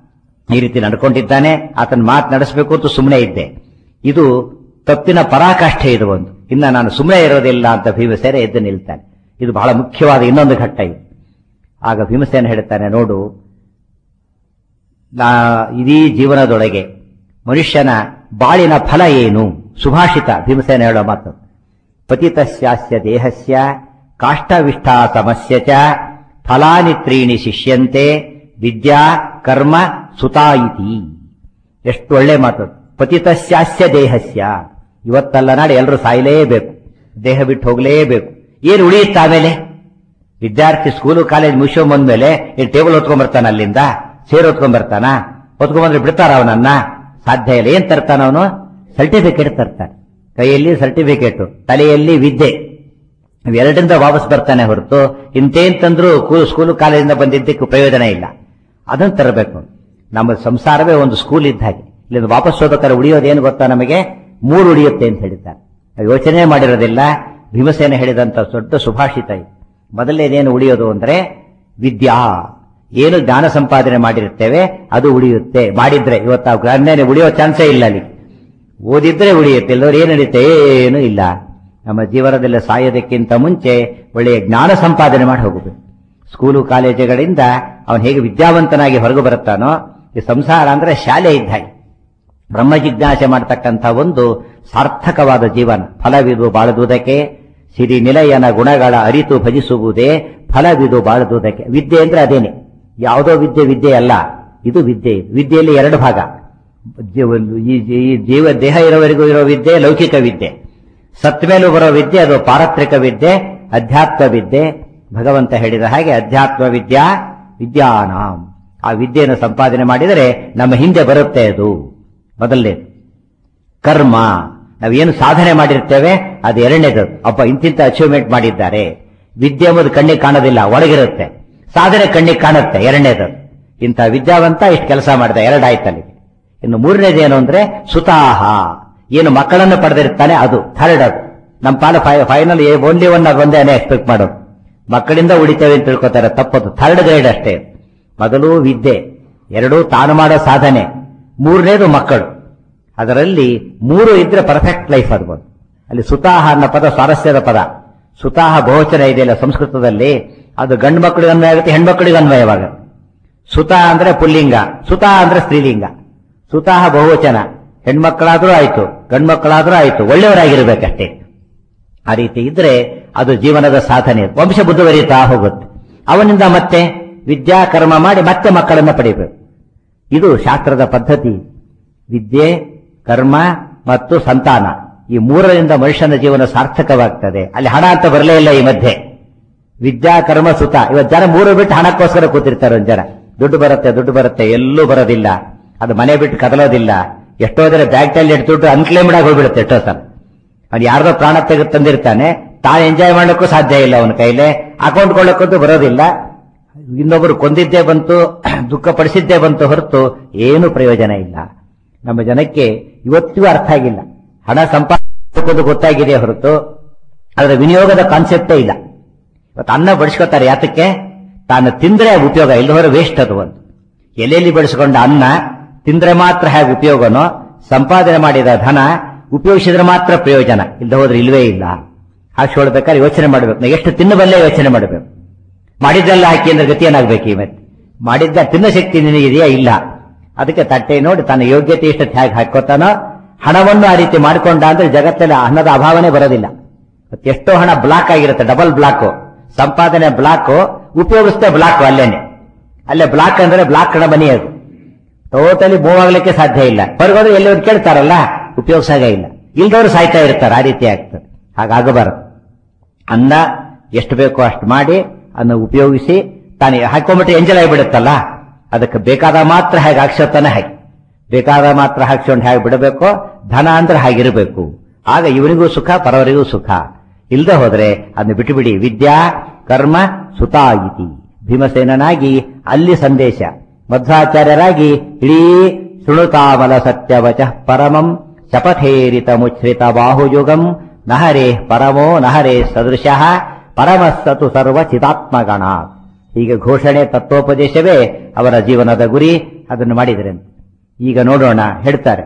ಈ ರೀತಿ ನಡ್ಕೊಂಡಿದ್ದಾನೆ ಆತನ ಮಾತು ನಡೆಸಬೇಕು ಅಂತ ಸುಮ್ಮನೆ ಇದ್ದೆ ಇದು ತಪ್ಪಿನ ಪರಾಕಾಷ್ಠೆ ಇದು ಒಂದು ಇನ್ನ ನಾನು ಸುಮ್ಮನೆ ಇರೋದಿಲ್ಲ ಅಂತ ಭೀಮಸೇನ ಎದ್ದು ನಿಲ್ತಾನೆ ಇದು ಬಹಳ ಮುಖ್ಯವಾದ ಇನ್ನೊಂದು ಘಟ್ಟ ಇದು ಆಗ ಭೀಮಸೇನ ಹೇಳ್ತಾನೆ ನೋಡು ನಾ ಇಡೀ ಜೀವನದೊಳಗೆ ಮನುಷ್ಯನ ಬಾಳಿನ ಫಲ ಏನು ಸುಭಾಷಿತ ಭೀಮಸೇನ ಹೇಳೋ ಮಾತು ಪತಿತಸ್ಯಾಸ್ಯ ದೇಹಸ್ಯ ಕಾಷ್ಟವಿಷ್ಠಾ ಸಮಸ್ಯ ಚ ಫಲಾನಿ ತ್ರೀಣಿ ಶಿಷ್ಯಂತೆ ವಿದ್ಯಾ ಕರ್ಮ ಸುತಾ ಇತಿ ಎಷ್ಟು ಒಳ್ಳೆ ಮಾತು ಪತಿತಸ್ಯಾಸ್ಯ ದೇಹಸ್ಯ ಇವತ್ತಲ್ಲ ನಾಳೆ ಎಲ್ಲರೂ ಸಾಯಲೇಬೇಕು ದೇಹ ಬಿಟ್ಟು ಹೋಗಲೇಬೇಕು ಏನು ಉಳಿಯುತ್ತೆ ಆಮೇಲೆ ವಿದ್ಯಾರ್ಥಿ ಸ್ಕೂಲು ಕಾಲೇಜ್ ಮುಗಿಸ್ಕೊಂಡ್ ಬಂದ್ಮೇಲೆ ಈ ಟೇಬಲ್ ಹೊತ್ಕೊಂಡ್ ಬರ್ತಾನ ಅಲ್ಲಿಂದ ಸೇರ್ ಹೊತ್ಕೊಂಡ್ ಬರ್ತಾನ ಹೊತ್ಕೊಂಡ್ ಬಂದ್ರೆ ಬಿಡ್ತಾರ ಅವನನ್ನ ಸಾಧ್ಯ ಇಲ್ಲ ಏನ್ ತರ್ತಾನ ಅವನು ಸರ್ಟಿಫಿಕೇಟ್ ತರ್ತಾನೆ ಕೈಯಲ್ಲಿ ಸರ್ಟಿಫಿಕೇಟ್ ತಲೆಯಲ್ಲಿ ವಿದ್ಯೆ ಇವೆರಡರಿಂದ ವಾಪಸ್ ಬರ್ತಾನೆ ಹೊರತು ಇಂತೇನ್ ತಂದ್ರು ಸ್ಕೂಲು ಕಾಲೇಜಿಂದ ಬಂದಿದ್ದಕ್ಕೆ ಪ್ರಯೋಜನ ಇಲ್ಲ ಅದನ್ನ ತರಬೇಕು ನಮ್ಮ ಸಂಸಾರವೇ ಒಂದು ಸ್ಕೂಲ್ ಇದ್ದ ಹಾಗೆ ಇಲ್ಲಿ ವಾಪಸ್ ಹೋಗ್ಬೇಕಾದ್ರೆ ಉಳಿಯೋದೇನು ಗೊತ್ತಾ ನಮಗೆ ಮೂರು ಉಳಿಯುತ್ತೆ ಅಂತ ಹೇಳಿದ್ದಾರೆ ನಾವು ಯೋಚನೆ ಮಾಡಿರೋದಿಲ್ಲ ಭೀಮಸೇನ ಹೇಳಿದಂತ ದೊಡ್ಡ ಸುಭಾಷಿತ ಇದು ಮೊದಲನೇದೇನು ಉಳಿಯೋದು ಅಂದ್ರೆ ವಿದ್ಯಾ ಏನು ಜ್ಞಾನ ಸಂಪಾದನೆ ಮಾಡಿರುತ್ತೇವೆ ಅದು ಉಳಿಯುತ್ತೆ ಮಾಡಿದ್ರೆ ಇವತ್ತು ಆ ಜ್ಞಾನ ಉಳಿಯೋ ಚಾನ್ಸೇ ಇಲ್ಲ ಅಲ್ಲಿ ಓದಿದ್ರೆ ಉಳಿಯುತ್ತೆ ಇಲ್ಲದವ್ರು ಏನು ನಡೀತೆ ಏನು ಇಲ್ಲ ನಮ್ಮ ಜೀವನದಲ್ಲಿ ಸಾಯೋದಕ್ಕಿಂತ ಮುಂಚೆ ಒಳ್ಳೆಯ ಜ್ಞಾನ ಸಂಪಾದನೆ ಮಾಡಿ ಹೋಗಬೇಕು ಸ್ಕೂಲು ಕಾಲೇಜುಗಳಿಂದ ಅವನು ಹೇಗೆ ವಿದ್ಯಾವಂತನಾಗಿ ಹೊರಗೆ ಬರುತ್ತಾನೋ ಈ ಸಂಸಾರ ಅಂದ್ರೆ ಶಾಲೆ ಇದ್ದ ಹಾಗೆ ಬ್ರಹ್ಮ ಜಿಜ್ಞಾಸೆ ಮಾಡತಕ್ಕಂಥ ಒಂದು ಸಾರ್ಥಕವಾದ ಜೀವನ ಫಲವಿದು ಬಾಳದುವುದಕ್ಕೆ ಸಿರಿ ನಿಲಯನ ಗುಣಗಳ ಅರಿತು ಭಜಿಸುವುದೇ ಫಲವಿದು ಬಾಳದುವುದಕ್ಕೆ ವಿದ್ಯೆ ಅಂದ್ರೆ ಅದೇನೆ ಯಾವುದೋ ವಿದ್ಯೆ ವಿದ್ಯೆ ಅಲ್ಲ ಇದು ವಿದ್ಯೆ ವಿದ್ಯೆಯಲ್ಲಿ ಎರಡು ಭಾಗ ಜೀವ- ಈ ಈ ಜೀವ ದೇಹ ಇರೋವರೆಗೂ ಇರೋ ವಿದ್ಯೆ ಲೌಕಿಕ ವಿದ್ಯೆ ಸತ್ ಮೇಲೂ ಬರೋ ವಿದ್ಯೆ ಅದು ಪಾರತ್ರಿಕ ವಿದ್ಯೆ ಅಧ್ಯಾತ್ಮ ವಿದ್ಯೆ ಭಗವಂತ ಹೇಳಿದ ಹಾಗೆ ಅಧ್ಯಾತ್ಮ ವಿದ್ಯಾ ವಿದ್ಯಾನಾಂ ಆ ವಿದ್ಯೆಯನ್ನು ಸಂಪಾದನೆ ಮಾಡಿದರೆ ನಮ್ಮ ಹಿಂದೆ ಬರುತ್ತೆ ಅದು ಮೊದಲನೇ ಕರ್ಮ ನಾವೇನು ಸಾಧನೆ ಮಾಡಿರ್ತೇವೆ ಅದು ಎರಡನೇದು ಒಬ್ಬ ಇಂತಿಂತ ಅಚೀವ್ಮೆಂಟ್ ಮಾಡಿದ್ದಾರೆ ವಿದ್ಯೆ ಎಂಬುದು ಕಣ್ಣಿಗೆ ಕಾಣೋದಿಲ್ಲ ಒಳಗಿರುತ್ತೆ ಸಾಧನೆ ಕಣ್ಣಿಗೆ ಕಾಣುತ್ತೆ ಎರಡನೇದು ಇಂಥ ವಿದ್ಯಾವಂತ ಇಷ್ಟು ಕೆಲಸ ಮಾಡಿದ ಎರಡಾಯ್ತಲ್ಲಿ ಇನ್ನು ಮೂರನೇದು ಏನು ಅಂದ್ರೆ ಸುತಾಹ ಏನು ಮಕ್ಕಳನ್ನು ಪಡೆದಿರ್ತಾನೆ ಅದು ಥರ್ಡ್ ಅದು ನಮ್ಮ ಪಾಲ ಫೈನಲ್ ಓನ್ಲಿ ಒನ್ ಅದು ಒಂದೇ ಎಕ್ಸ್ಪೆಕ್ಟ್ ಮಾಡೋದು ಮಕ್ಕಳಿಂದ ಉಳಿತೇವೆ ಅಂತ ತಿಳ್ಕೊತಾರೆ ತಪ್ಪದು ಥರ್ಡ್ ಗ್ರೇಡ್ ಅಷ್ಟೇ ಮೊದಲು ವಿದ್ಯೆ ಎರಡೂ ತಾನು ಮಾಡೋ ಸಾಧನೆ ಮೂರನೇದು ಮಕ್ಕಳು ಅದರಲ್ಲಿ ಮೂರು ಇದ್ರೆ ಪರ್ಫೆಕ್ಟ್ ಲೈಫ್ ಅನ್ಬೋದು ಅಲ್ಲಿ ಸುತಾಹ ಅನ್ನೋ ಪದ ಸ್ವಾರಸ್ಯದ ಪದ ಸುತಾಹ ಬಹುವಚನ ಇದೆಯಲ್ಲ ಸಂಸ್ಕೃತದಲ್ಲಿ ಅದು ಗಂಡು ಮಕ್ಕಳಿಗೆ ಅನ್ವಯ ಆಗುತ್ತೆ ಹೆಣ್ಮಕ್ಳಿಗೆ ಅನ್ವಯವಾಗುತ್ತೆ ಸುತ ಅಂದ್ರೆ ಪುಲ್ಲಿಂಗ ಸುತ ಅಂದ್ರೆ ಸ್ತ್ರೀಲಿಂಗ ಸುತಾಹ ಬಹುವಚನ ಹೆಣ್ಮಕ್ಕಳಾದ್ರೂ ಆಯ್ತು ಗಂಡ್ಮಕ್ಕಳಾದ್ರೂ ಆಯ್ತು ಒಳ್ಳೆಯವರಾಗಿರ್ಬೇಕಷ್ಟೇ ಆ ರೀತಿ ಇದ್ರೆ ಅದು ಜೀವನದ ಸಾಧನೆ ವಂಶ ಮುಂದುವರಿಯುತ್ತಾ ಹೋಗುತ್ತೆ ಅವನಿಂದ ಮತ್ತೆ ವಿದ್ಯಾ ಕರ್ಮ ಮಾಡಿ ಮತ್ತೆ ಮಕ್ಕಳನ್ನ ಪಡಿಬೇಕು ಇದು ಶಾಸ್ತ್ರದ ಪದ್ಧತಿ ವಿದ್ಯೆ ಕರ್ಮ ಮತ್ತು ಸಂತಾನ ಈ ಮೂರರಿಂದ ಮನುಷ್ಯನ ಜೀವನ ಸಾರ್ಥಕವಾಗ್ತದೆ ಅಲ್ಲಿ ಹಣ ಅಂತ ಬರಲೇ ಇಲ್ಲ ಈ ಮಧ್ಯೆ ವಿದ್ಯಾ ಕರ್ಮ ಸುತ ಇವತ್ತು ಜನ ಮೂರು ಬಿಟ್ಟು ಹಣಕ್ಕೋಸ್ಕರ ಕೂತಿರ್ತಾರೆ ಒಂದ್ ಜನ ದುಡ್ಡು ಬರುತ್ತೆ ದುಡ್ಡು ಬರುತ್ತೆ ಎಲ್ಲೂ ಬರೋದಿಲ್ಲ ಅದು ಮನೆ ಬಿಟ್ಟು ಕದಲೋದಿಲ್ಲ ಎಷ್ಟೋ ಜನ ಬ್ಯಾಗ್ ಟೈಲ್ ಇಟ್ಟು ದುಡ್ಡು ಅನ್ಕ್ಲೇಮ್ಡ್ ಆಗಿ ಹೋಗ್ಬಿಡುತ್ತೆ ಎಷ್ಟೋ ಸಲ ಅವ್ನು ಯಾರ್ದೋ ಪ್ರಾಣ ತೆಗೆದು ತಂದಿರ್ತಾನೆ ತಾನು ಎಂಜಾಯ್ ಮಾಡ್ಲಿಕ್ಕೂ ಸಾಧ್ಯ ಇಲ್ಲ ಅವನ ಕೈಲೇ ಅಕೌಂಟ್ ಕೊಳ್ಳಕ್ಕಂತೂ ಬರೋದಿಲ್ಲ ಇನ್ನೊಬ್ಬರು ಕೊಂದಿದ್ದೇ ಬಂತು ದುಃಖ ಪಡಿಸಿದ್ದೇ ಬಂತು ಹೊರತು ಏನು ಪ್ರಯೋಜನ ಇಲ್ಲ ನಮ್ಮ ಜನಕ್ಕೆ ಇವತ್ತಿಗೂ ಅರ್ಥ ಆಗಿಲ್ಲ ಹಣ ಸಂಪಾದನೆ ಗೊತ್ತಾಗಿದೆ ಹೊರತು ಅದರ ವಿನಿಯೋಗದ ಕಾನ್ಸೆಪ್ಟೇ ಇಲ್ಲ ಇವತ್ತು ಅನ್ನ ಬಡಿಸ್ಕೊತಾರೆ ಯಾತಕ್ಕೆ ತಾನು ತಿಂದ್ರೆ ಉಪಯೋಗ ಇಲ್ಲದವರೆ ವೇಸ್ಟ್ ಅದು ಒಂದು ಎಲೆಯಲ್ಲಿ ಬೆಳೆಸ್ಕೊಂಡ ಅನ್ನ ತಿಂದ್ರೆ ಮಾತ್ರ ಹೇಗೆ ಉಪಯೋಗನೋ ಸಂಪಾದನೆ ಮಾಡಿದ ಧನ ಉಪಯೋಗಿಸಿದ್ರೆ ಮಾತ್ರ ಪ್ರಯೋಜನ ಇಲ್ಲದ ಹೋದ್ರೆ ಇಲ್ವೇ ಇಲ್ಲ ಹಾಗೆ ಹೇಳ್ಬೇಕಾದ್ರೆ ಯೋಚನೆ ಮಾಡಬೇಕು ನಾವು ಎಷ್ಟು ತಿನ್ನಬಲ್ಲೇ ಯೋಚನೆ ಮಾಡಬೇಕು ಮಾಡಿದ್ದೆಲ್ಲ ಹಾಕಿ ಅಂದ್ರೆ ಗತಿ ಏನಾಗ್ಬೇಕು ಈ ಮತ್ತೆ ಮಾಡಿದ್ದ ತಿನ್ನೋ ಶಕ್ತಿ ನಿನಗಿದೆಯಾ ಇಲ್ಲ ಅದಕ್ಕೆ ತಟ್ಟೆ ನೋಡಿ ತನ್ನ ಯೋಗ್ಯತೆ ಎಷ್ಟು ಹೇಗೆ ಹಾಕೋತಾನೋ ಹಣವನ್ನು ಆ ರೀತಿ ಮಾಡಿಕೊಂಡ ಅಂದ್ರೆ ಜಗತ್ತಲ್ಲಿ ಹಣದ ಅಭಾವನೆ ಬರೋದಿಲ್ಲ ಮತ್ತೆ ಎಷ್ಟೋ ಹಣ ಬ್ಲಾಕ್ ಆಗಿರುತ್ತೆ ಡಬಲ್ ಬ್ಲಾಕ್ ಸಂಪಾದನೆ ಬ್ಲಾಕ್ ಉಪಯೋಗಿಸ್ತೇ ಬ್ಲಾಕ್ ಅಲ್ಲೇನೆ ಅಲ್ಲೇ ಬ್ಲಾಕ್ ಅಂದ್ರೆ ಬ್ಲಾಕ್ ಹಣ ಮನಿ ಅದು ಟೋಟಲಿ ಮೂವ್ ಆಗ್ಲಿಕ್ಕೆ ಸಾಧ್ಯ ಇಲ್ಲ ಹೊರಗೋದ್ರೆ ಎಲ್ಲಿ ಹೋಗಿ ಕೇಳ್ತಾರಲ್ಲ ಉಪಯೋಗಿಸಾಗ ಇಲ್ಲ ಇಲ್ದವ್ರು ಸಾಯ್ತಾ ಇರ್ತಾರೆ ಆ ರೀತಿ ಆಗ್ತದೆ ಹಾಗಾಗಬಾರದು ಅನ್ನ ಎಷ್ಟು ಬೇಕೋ ಅಷ್ಟು ಮಾಡಿ ಅನ್ನ ಉಪಯೋಗಿಸಿ ತಾನು ಹಾಕೊಂಡ್ಬಿಟ್ಟು ಎಂಜಲ್ ಆಗಿಬಿಡುತ್ತಲ್ಲ ಅದಕ್ಕೆ ಬೇಕಾದ ಮಾತ್ರ ಹೇಗೆ ಹಾಕ್ಸೋತಾನೆ ಹಾಗೆ ಬೇಕಾದ ಮಾತ್ರ ಹಾಕ್ಸ್ಕೊಂಡು ಹೇಗೆ ಬಿಡಬೇಕು ಧನ ಅಂದ್ರೆ ಹಾಗಿರಬೇಕು ಆಗ ಇವನಿಗೂ ಸುಖ ಪರವರಿಗೂ ಸುಖ ಇಲ್ಲದೆ ಹೋದ್ರೆ ಅದನ್ನ ಬಿಟ್ಟುಬಿಡಿ ವಿದ್ಯಾ ಕರ್ಮ ಸುತಾ ಇತಿ ಭೀಮಸೇನನಾಗಿ ಅಲ್ಲಿ ಸಂದೇಶ ಮಧ್ವಾಚಾರ್ಯರಾಗಿ ಇಡೀ ಶೃಣುತಾಮಲ ಸತ್ಯವಚ ಪರಮಂ ಶಪಥೇರಿತ ಮುಚ್ಛ್ರಿತ ಬಾಹುಯುಗಂ ನಹರೇ ಪರಮೋ ನಹರೇ ಸದೃಶಃ ಪರಮಸ್ಸತು ಸರ್ವ ಚಿದಾತ್ಮಗಣ ಹೀಗೆ ಘೋಷಣೆ ತತ್ವೋಪದೇಶವೇ ಅವರ ಜೀವನದ ಗುರಿ ಅದನ್ನು ಮಾಡಿದರೆ ಈಗ ನೋಡೋಣ ಹೇಳ್ತಾರೆ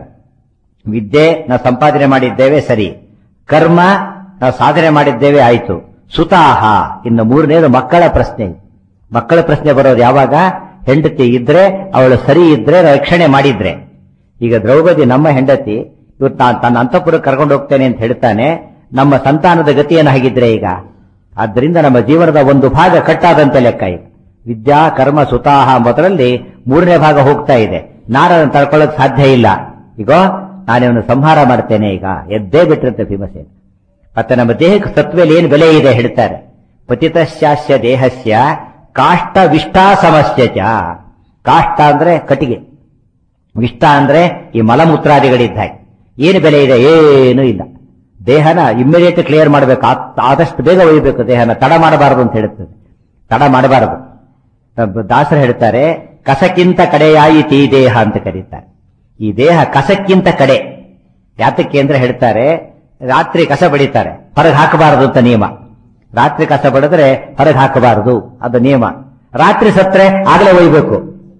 ವಿದ್ಯೆ ನಾವು ಸಂಪಾದನೆ ಮಾಡಿದ್ದೇವೆ ಸರಿ ಕರ್ಮ ನಾವು ಸಾಧನೆ ಮಾಡಿದ್ದೇವೆ ಆಯ್ತು ಸುತಾಹ ಇನ್ನು ಮೂರನೇದು ಮಕ್ಕಳ ಪ್ರಶ್ನೆ ಮಕ್ಕಳ ಪ್ರಶ್ನೆ ಬರೋದು ಯಾವಾಗ ಹೆಂಡತಿ ಇದ್ರೆ ಅವಳು ಸರಿ ಇದ್ರೆ ರಕ್ಷಣೆ ಮಾಡಿದ್ರೆ ಈಗ ದ್ರೌಪದಿ ನಮ್ಮ ಹೆಂಡತಿ ಇವತ್ತು ನಾನು ತನ್ನ ಅಂತಃಪುರ ಕರ್ಕೊಂಡು ಹೋಗ್ತೇನೆ ಅಂತ ಹೇಳ್ತಾನೆ ನಮ್ಮ ಸಂತಾನದ ಗತಿ ಏನಾಗಿದ್ರೆ ಈಗ ಆದ್ದರಿಂದ ನಮ್ಮ ಜೀವನದ ಒಂದು ಭಾಗ ಕಟ್ಟಾದಂತೆ ಲೆಕ್ಕ ಈಗ ವಿದ್ಯಾ ಕರ್ಮ ಸುತಾಹ ಮೊದಲಲ್ಲಿ ಮೂರನೇ ಭಾಗ ಹೋಗ್ತಾ ಇದೆ ನಾರನ್ನು ತಡ್ಕೊಳ್ಳೋಕೆ ಸಾಧ್ಯ ಇಲ್ಲ ಈಗ ನಾನಿವನು ಸಂಹಾರ ಮಾಡ್ತೇನೆ ಈಗ ಎದ್ದೇ ಬಿಟ್ಟಿರುತ್ತೆ ಭೀಮಸೇನ ಮತ್ತೆ ನಮ್ಮ ದೇಹಕ್ಕೆ ಸತ್ವದಲ್ಲಿ ಏನು ಬೆಲೆ ಇದೆ ಹೇಳ್ತಾರೆ ಪತಿತಶ್ಚಾಸ್ಯ ದೇಹಸ್ಯ ಕಾಷ್ಟ ವಿಷ್ಟಾ ಸಮಸ್ಯೆ ಚ ಕಾಷ್ಟ ಅಂದ್ರೆ ಕಟ್ಟಿಗೆ ವಿಷ್ಟ ಅಂದ್ರೆ ಈ ಮಲಮೂತ್ರಾದಿಗಳಿದ್ದ ಹಾಗೆ ಏನು ಬೆಲೆ ಇದೆ ಏನೂ ಇಲ್ಲ ದೇಹನ ಇಮ್ಮಿಡಿಯೇಟ್ ಕ್ಲಿಯರ್ ಮಾಡಬೇಕು ಆದಷ್ಟು ಬೇಗ ಒಯ್ಯಬೇಕು ದೇಹನ ತಡ ಮಾಡಬಾರದು ಅಂತ ಹೇಳುತ್ತದೆ ತಡ ಮಾಡಬಾರದು ದಾಸರು ಹೇಳ್ತಾರೆ ಕಸಕ್ಕಿಂತ ಕಡೆಯಾಯಿತು ಈ ದೇಹ ಅಂತ ಕರೀತಾರೆ ಈ ದೇಹ ಕಸಕ್ಕಿಂತ ಕಡೆ ಯಾತಕ್ಕೆ ಅಂದ್ರೆ ಹೇಳ್ತಾರೆ ರಾತ್ರಿ ಕಸ ಬಡಿತಾರೆ ಹೊರಗೆ ಹಾಕಬಾರದು ಅಂತ ನಿಯಮ ರಾತ್ರಿ ಕಸ ಬಡಿದ್ರೆ ಹೊರಗೆ ಹಾಕಬಾರದು ಅದು ನಿಯಮ ರಾತ್ರಿ ಸತ್ರೆ ಆಗಲೇ ಒಯ್ಬೇಕು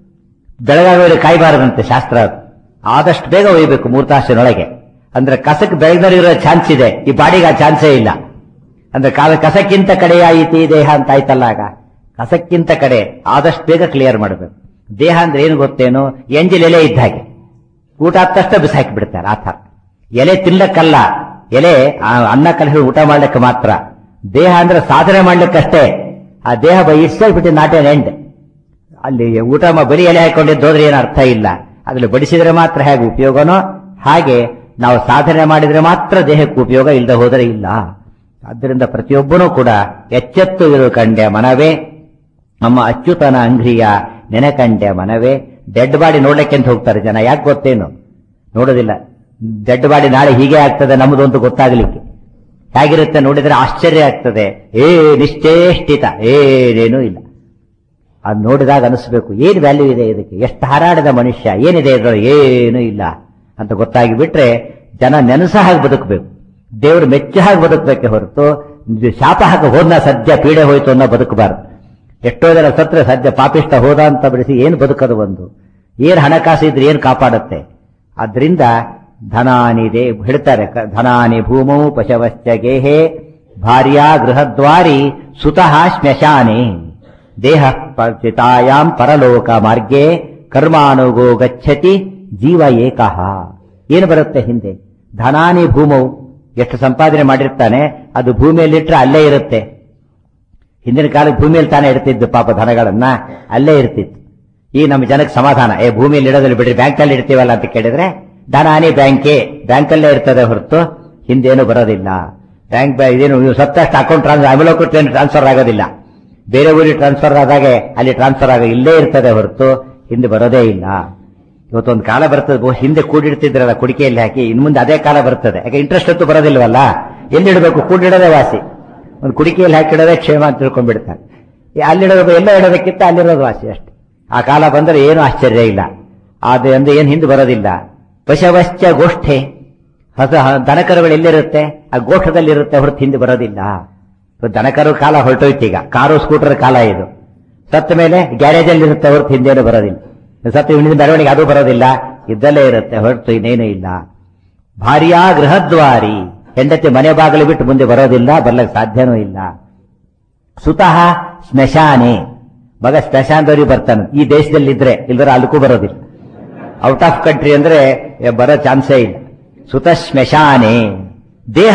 ಬೆಳಗಾವಿ ಕಾಯಬಾರದಂತೆ ಶಾಸ್ತ್ರ ಅದು ಆದಷ್ಟು ಬೇಗ ಒಯ್ಬೇಕು ಮೂರ್ತಾಶನೊಳಗೆ ಅಂದ್ರೆ ಕಸಕ್ಕೆ ಬೆಳಗ್ನರಿರೋ ಚಾನ್ಸ್ ಇದೆ ಈ ಬಾಡಿಗೆ ಆ ಚಾನ್ಸೇ ಇಲ್ಲ ಅಂದ್ರೆ ಕಾಲ ಕಸಕ್ಕಿಂತ ಕಡೆಯಾಯಿತು ಈ ದೇಹ ಅಂತ ಆಯ್ತಲ್ಲ ಆಗ ಕಸಕ್ಕಿಂತ ಕಡೆ ಆದಷ್ಟು ಬೇಗ ಕ್ಲಿಯರ್ ಮಾಡಬೇಕು ದೇಹ ಅಂದ್ರೆ ಏನು ಗೊತ್ತೇನು ಎಂಜಿಲ್ ಎಲೆ ಇದ್ದ ಹಾಗೆ ಊಟ ಆದ ತಕ್ಷಣ ಬಿಸಾಕಿ ಬಿಡ್ತಾರೆ ಆ ಥರ ಎಲೆ ತಿನ್ಲಕ್ಕಲ್ಲ ಎಲೆ ಆ ಅನ್ನ ಕಲಸಿ ಊಟ ಮಾಡ್ಲಿಕ್ಕೆ ಮಾತ್ರ ದೇಹ ಅಂದ್ರೆ ಸಾಧನೆ ಮಾಡ್ಲಿಕ್ಕಷ್ಟೇ ಆ ದೇಹ ಬೈ ಇಟ್ಸ್ ಬಿಟ್ಟು ನಾಟ್ ಎನ್ ಎಂಡ್ ಅಲ್ಲಿ ಊಟ ಮಾ- ಬರೀ ಎಲೆ ಹಾಕೊಂಡಿದ್ದು ಹೋದ್ರೆ ಏನು ಅರ್ಥ ಇಲ್ಲ ಅದ್ರಲ್ಲಿ ಬಡಿಸಿದ್ರೆ ಮಾತ್ರ ಹೇಗೆ ಉಪಯೋಗನೋ ಹಾಗೆ ನಾವು ಸಾಧನೆ ಮಾಡಿದ್ರೆ ಮಾತ್ರ ದೇಹಕ್ಕೆ ಉಪಯೋಗ ಇಲ್ಲದೆ ಹೋದರೆ ಇಲ್ಲ ಆದ್ದರಿಂದ ಪ್ರತಿಯೊಬ್ಬನೂ ಕೂಡ ಎಚ್ಚೆತ್ತು ಇರು ಕಂಡೆ ಮನವೇ ನಮ್ಮ ಅಚ್ಯುತನ ಅಂಗ್ರಿಯ ನೆನೆಕಂಡೆ ಮನವೇ ಡೆಡ್ ಬಾಡಿ ನೋಡ್ಲಿಕ್ಕೆ ಅಂತ ಹೋಗ್ತಾರೆ ಜನ ಯಾಕೆ ಗೊತ್ತೇನು ನೋಡೋದಿಲ್ಲ ಡೆಡ್ ಬಾಡಿ ನಾಳೆ ಹೀಗೆ ಆಗ್ತದೆ ನಮ್ಮದು ಅಂತ ಗೊತ್ತಾಗ್ಲಿಕ್ಕೆ ಹೇಗಿರುತ್ತೆ ನೋಡಿದ್ರೆ ಆಶ್ಚರ್ಯ ಆಗ್ತದೆ ಏ ನಿಶ್ಚೇಷ್ಟಿತ ಏನೇನೂ ಇಲ್ಲ ಅದು ನೋಡಿದಾಗ ಅನಿಸ್ಬೇಕು ಏನು ವ್ಯಾಲ್ಯೂ ಇದೆ ಇದಕ್ಕೆ ಎಷ್ಟು ಹಾರಾಡಿದ ಮನುಷ್ಯ ಏನಿದೆ ಇದ್ರೊಳಗೆ ಏನೂ ಇಲ್ಲ ಅಂತ ಗೊತ್ತಾಗಿ ಬಿಟ್ರೆ ಜನ ನೆನಸ ಹಾಗೆ ಬದುಕಬೇಕು ದೇವರು ಮೆಚ್ಚ ಹಾಗೆ ಬದುಕಬೇಕೆ ಹೊರತು ಇದು ಶಾಪ ಹಾಕಿ ಹೋದ್ನ ಸದ್ಯ ಪೀಡೆ ಹೋಯ್ತು ಅನ್ನೋ ಬದುಕಬಾರದು ಎಷ್ಟೋ ಜನ ಸತ್ರೆ ಸದ್ಯ ಪಾಪಿಷ್ಟ ಹೋದ ಅಂತ ಬಿಡಿಸಿ ಏನು ಬದುಕದು ಒಂದು ಏನ್ ಹಣಕಾಸು ಇದ್ರೆ ಏನ್ ಕಾಪಾಡುತ್ತೆ ಆದ್ರಿಂದ ಧನಾನಿದೆ ಹೇಳ್ತಾರೆ ಕ- ಧನಾನಿ ಭೂಮೌ ಪಶವಶ್ಚ ಗೇಹೆ ಭಾರ್ಯಾ ಗೃಹದ್ವಾರಿ ಸುತಃ ಶ್ಮಶಾನೆ ದೇಹ ಚಿತಾಯಾಂ ಪರಲೋಕ ಮಾರ್ಗೆ ಕರ್ಮಾನುಗೋ ಗಚ್ಚತಿ ಜೀವ ಏಕಃ ಏನು ಬರುತ್ತೆ ಹಿಂದೆ ಧನಾನಿ ಭೂಮೌ ಎಷ್ಟು ಸಂಪಾದನೆ ಮಾಡಿರ್ತಾನೆ ಅದು ಭೂಮಿಯಲ್ಲಿಟ್ರೆ ಅಲ್ಲೇ ಇರುತ್ತೆ ಹಿಂದಿನ ಕಾಲಕ್ಕೆ ಭೂಮಿಯಲ್ಲಿ ತಾನೇ ಇಡ್ತಿದ್ದು ಪಾಪ ಧನಗಳನ್ನ ಅಲ್ಲೇ ಇರ್ತಿತ್ತು ಈ ನಮ್ಮ ಜನಕ್ಕೆ ಸಮಾಧಾನ ಏ ಭೂಮಿಯಲ್ಲಿ ಇಡೋದಿಲ್ಲ ಬಿಡ್ರಿ ಬ್ಯಾಂಕಲ್ಲಿ ಇಡ್ತೀವಲ್ಲ ಅಂತ ಕೇಳಿದ್ರೆ ಧನಾನಿ ಬ್ಯಾಂಕೇ ಬ್ಯಾಂಕಲ್ಲೇ ಇರ್ತದೆ ಹೊರತು ಹಿಂದೇನು ಬರೋದಿಲ್ಲ ಬ್ಯಾಂಕ್ ಇದೇನು ನೀವು ಸತ್ತಷ್ಟು ಅಕೌಂಟ್ ಟ್ರಾನ್ಸ್ಫರ್ ಅಮಲೋಕ ಟ್ರಾನ್ಸ್ಫರ್ ಆಗೋದಿಲ್ಲ ಬೇರೆ ಊರಿಗೆ ಟ್ರಾನ್ಸ್ಫರ್ ಆದಾಗೆ ಅಲ್ಲಿ ಟ್ರಾನ್ಸ್ಫರ್ ಆಗ ಇಲ್ಲೇ ಇರ್ತದೆ ಹೊರತು ಹಿಂದೆ ಬರೋದೇ ಇಲ್ಲ ಇವತ್ತೊಂದು ಕಾಲ ಬರ್ತದೆ ಬಹು ಹಿಂದೆ ಕೂಡಿಡ್ತಿದ್ರಲ್ಲ ಕುಡಿಕೆಯಲ್ಲಿ ಹಾಕಿ ಇನ್ನು ಮುಂದೆ ಅದೇ ಕಾಲ ಬರ್ತದೆ ಯಾಕೆ ಇಂಟ್ರೆಸ್ಟ್ ಅಂತೂ ಬರೋದಿಲ್ವಲ್ಲ ಎಲ್ಲಿಡಬೇಕು ಕೂಡಿಡೋದೇ ವಾಸಿ ಒಂದು ಕುಡಿಕೆಯಲ್ಲಿ ಹಾಕಿಡೋದೇ ಕ್ಷೇಮ ಅಂತ ತಿಳ್ಕೊಂಡ್ಬಿಡ್ತಾರೆ ಈ ಅಲ್ಲಿಡೋದು ಎಲ್ಲ ಇಡೋದಕ್ಕಿಂತ ಅಲ್ಲಿರೋದು ವಾಸಿ ಅಷ್ಟೇ ಆ ಕಾಲ ಬಂದರೆ ಏನು ಆಶ್ಚರ್ಯ ಇಲ್ಲ ಅದು ಅಂದ್ರೆ ಏನು ಹಿಂದೆ ಬರೋದಿಲ್ಲ ಪಶವಶ್ಚ ಗೋಷ್ಠೆ ಹೊಸ ದನಕರುಗಳು ಎಲ್ಲಿರುತ್ತೆ ಆ ಗೋಷ್ಠದಲ್ಲಿರುತ್ತೆ ಹೊರತು ಹಿಂದೆ ಬರೋದಿಲ್ಲ ಇವತ್ತು ದನಕರು ಕಾಲ ಹೊರಟೋಯ್ತು ಈಗ ಕಾರು ಸ್ಕೂಟರ್ ಕಾಲ ಇದು ಸತ್ತ ಮೇಲೆ ಗ್ಯಾರೇಜ್ ಅಲ್ಲಿ ಇರುತ್ತೆ ಹೊರತು ಹಿಂದೇನು ಬರೋದಿಲ್ಲ ಸತ್ತ ಹಿಂದಿನ ಮೆರವಣಿಗೆ ಅದು ಬರೋದಿಲ್ಲ ಇದ್ದಲ್ಲೇ ಇರುತ್ತೆ ಹೊರತು ಇನ್ನೇನು ಇಲ್ಲ ಭಾರ್ಯಾ ಗೃಹದ್ವಾರಿ ಹೆಂಡತಿ ಮನೆ ಬಾಗಿಲು ಬಿಟ್ಟು ಮುಂದೆ ಬರೋದಿಲ್ಲ ಬರ್ಲಕ್ಕೆ ಸಾಧ್ಯನೂ ಇಲ್ಲ ಸುತಃ ಸ್ಮಶಾನೆ ಮಗ ಸ್ಮಶಾನದವ್ರಿಗೆ ಬರ್ತಾನೆ ಈ ದೇಶದಲ್ಲಿದ್ರೆ ಇಲ್ದರ ಅಲ್ಲಕ್ಕೂ ಬರೋದಿಲ್ಲ ಔಟ್ ಆಫ್ ಕಂಟ್ರಿ ಅಂದ್ರೆ ಏ, ಬರೋ ಚಾನ್ಸೇ ಇಲ್ಲ ಸುತ ಸ್ಮಶಾನೆ ದೇಹ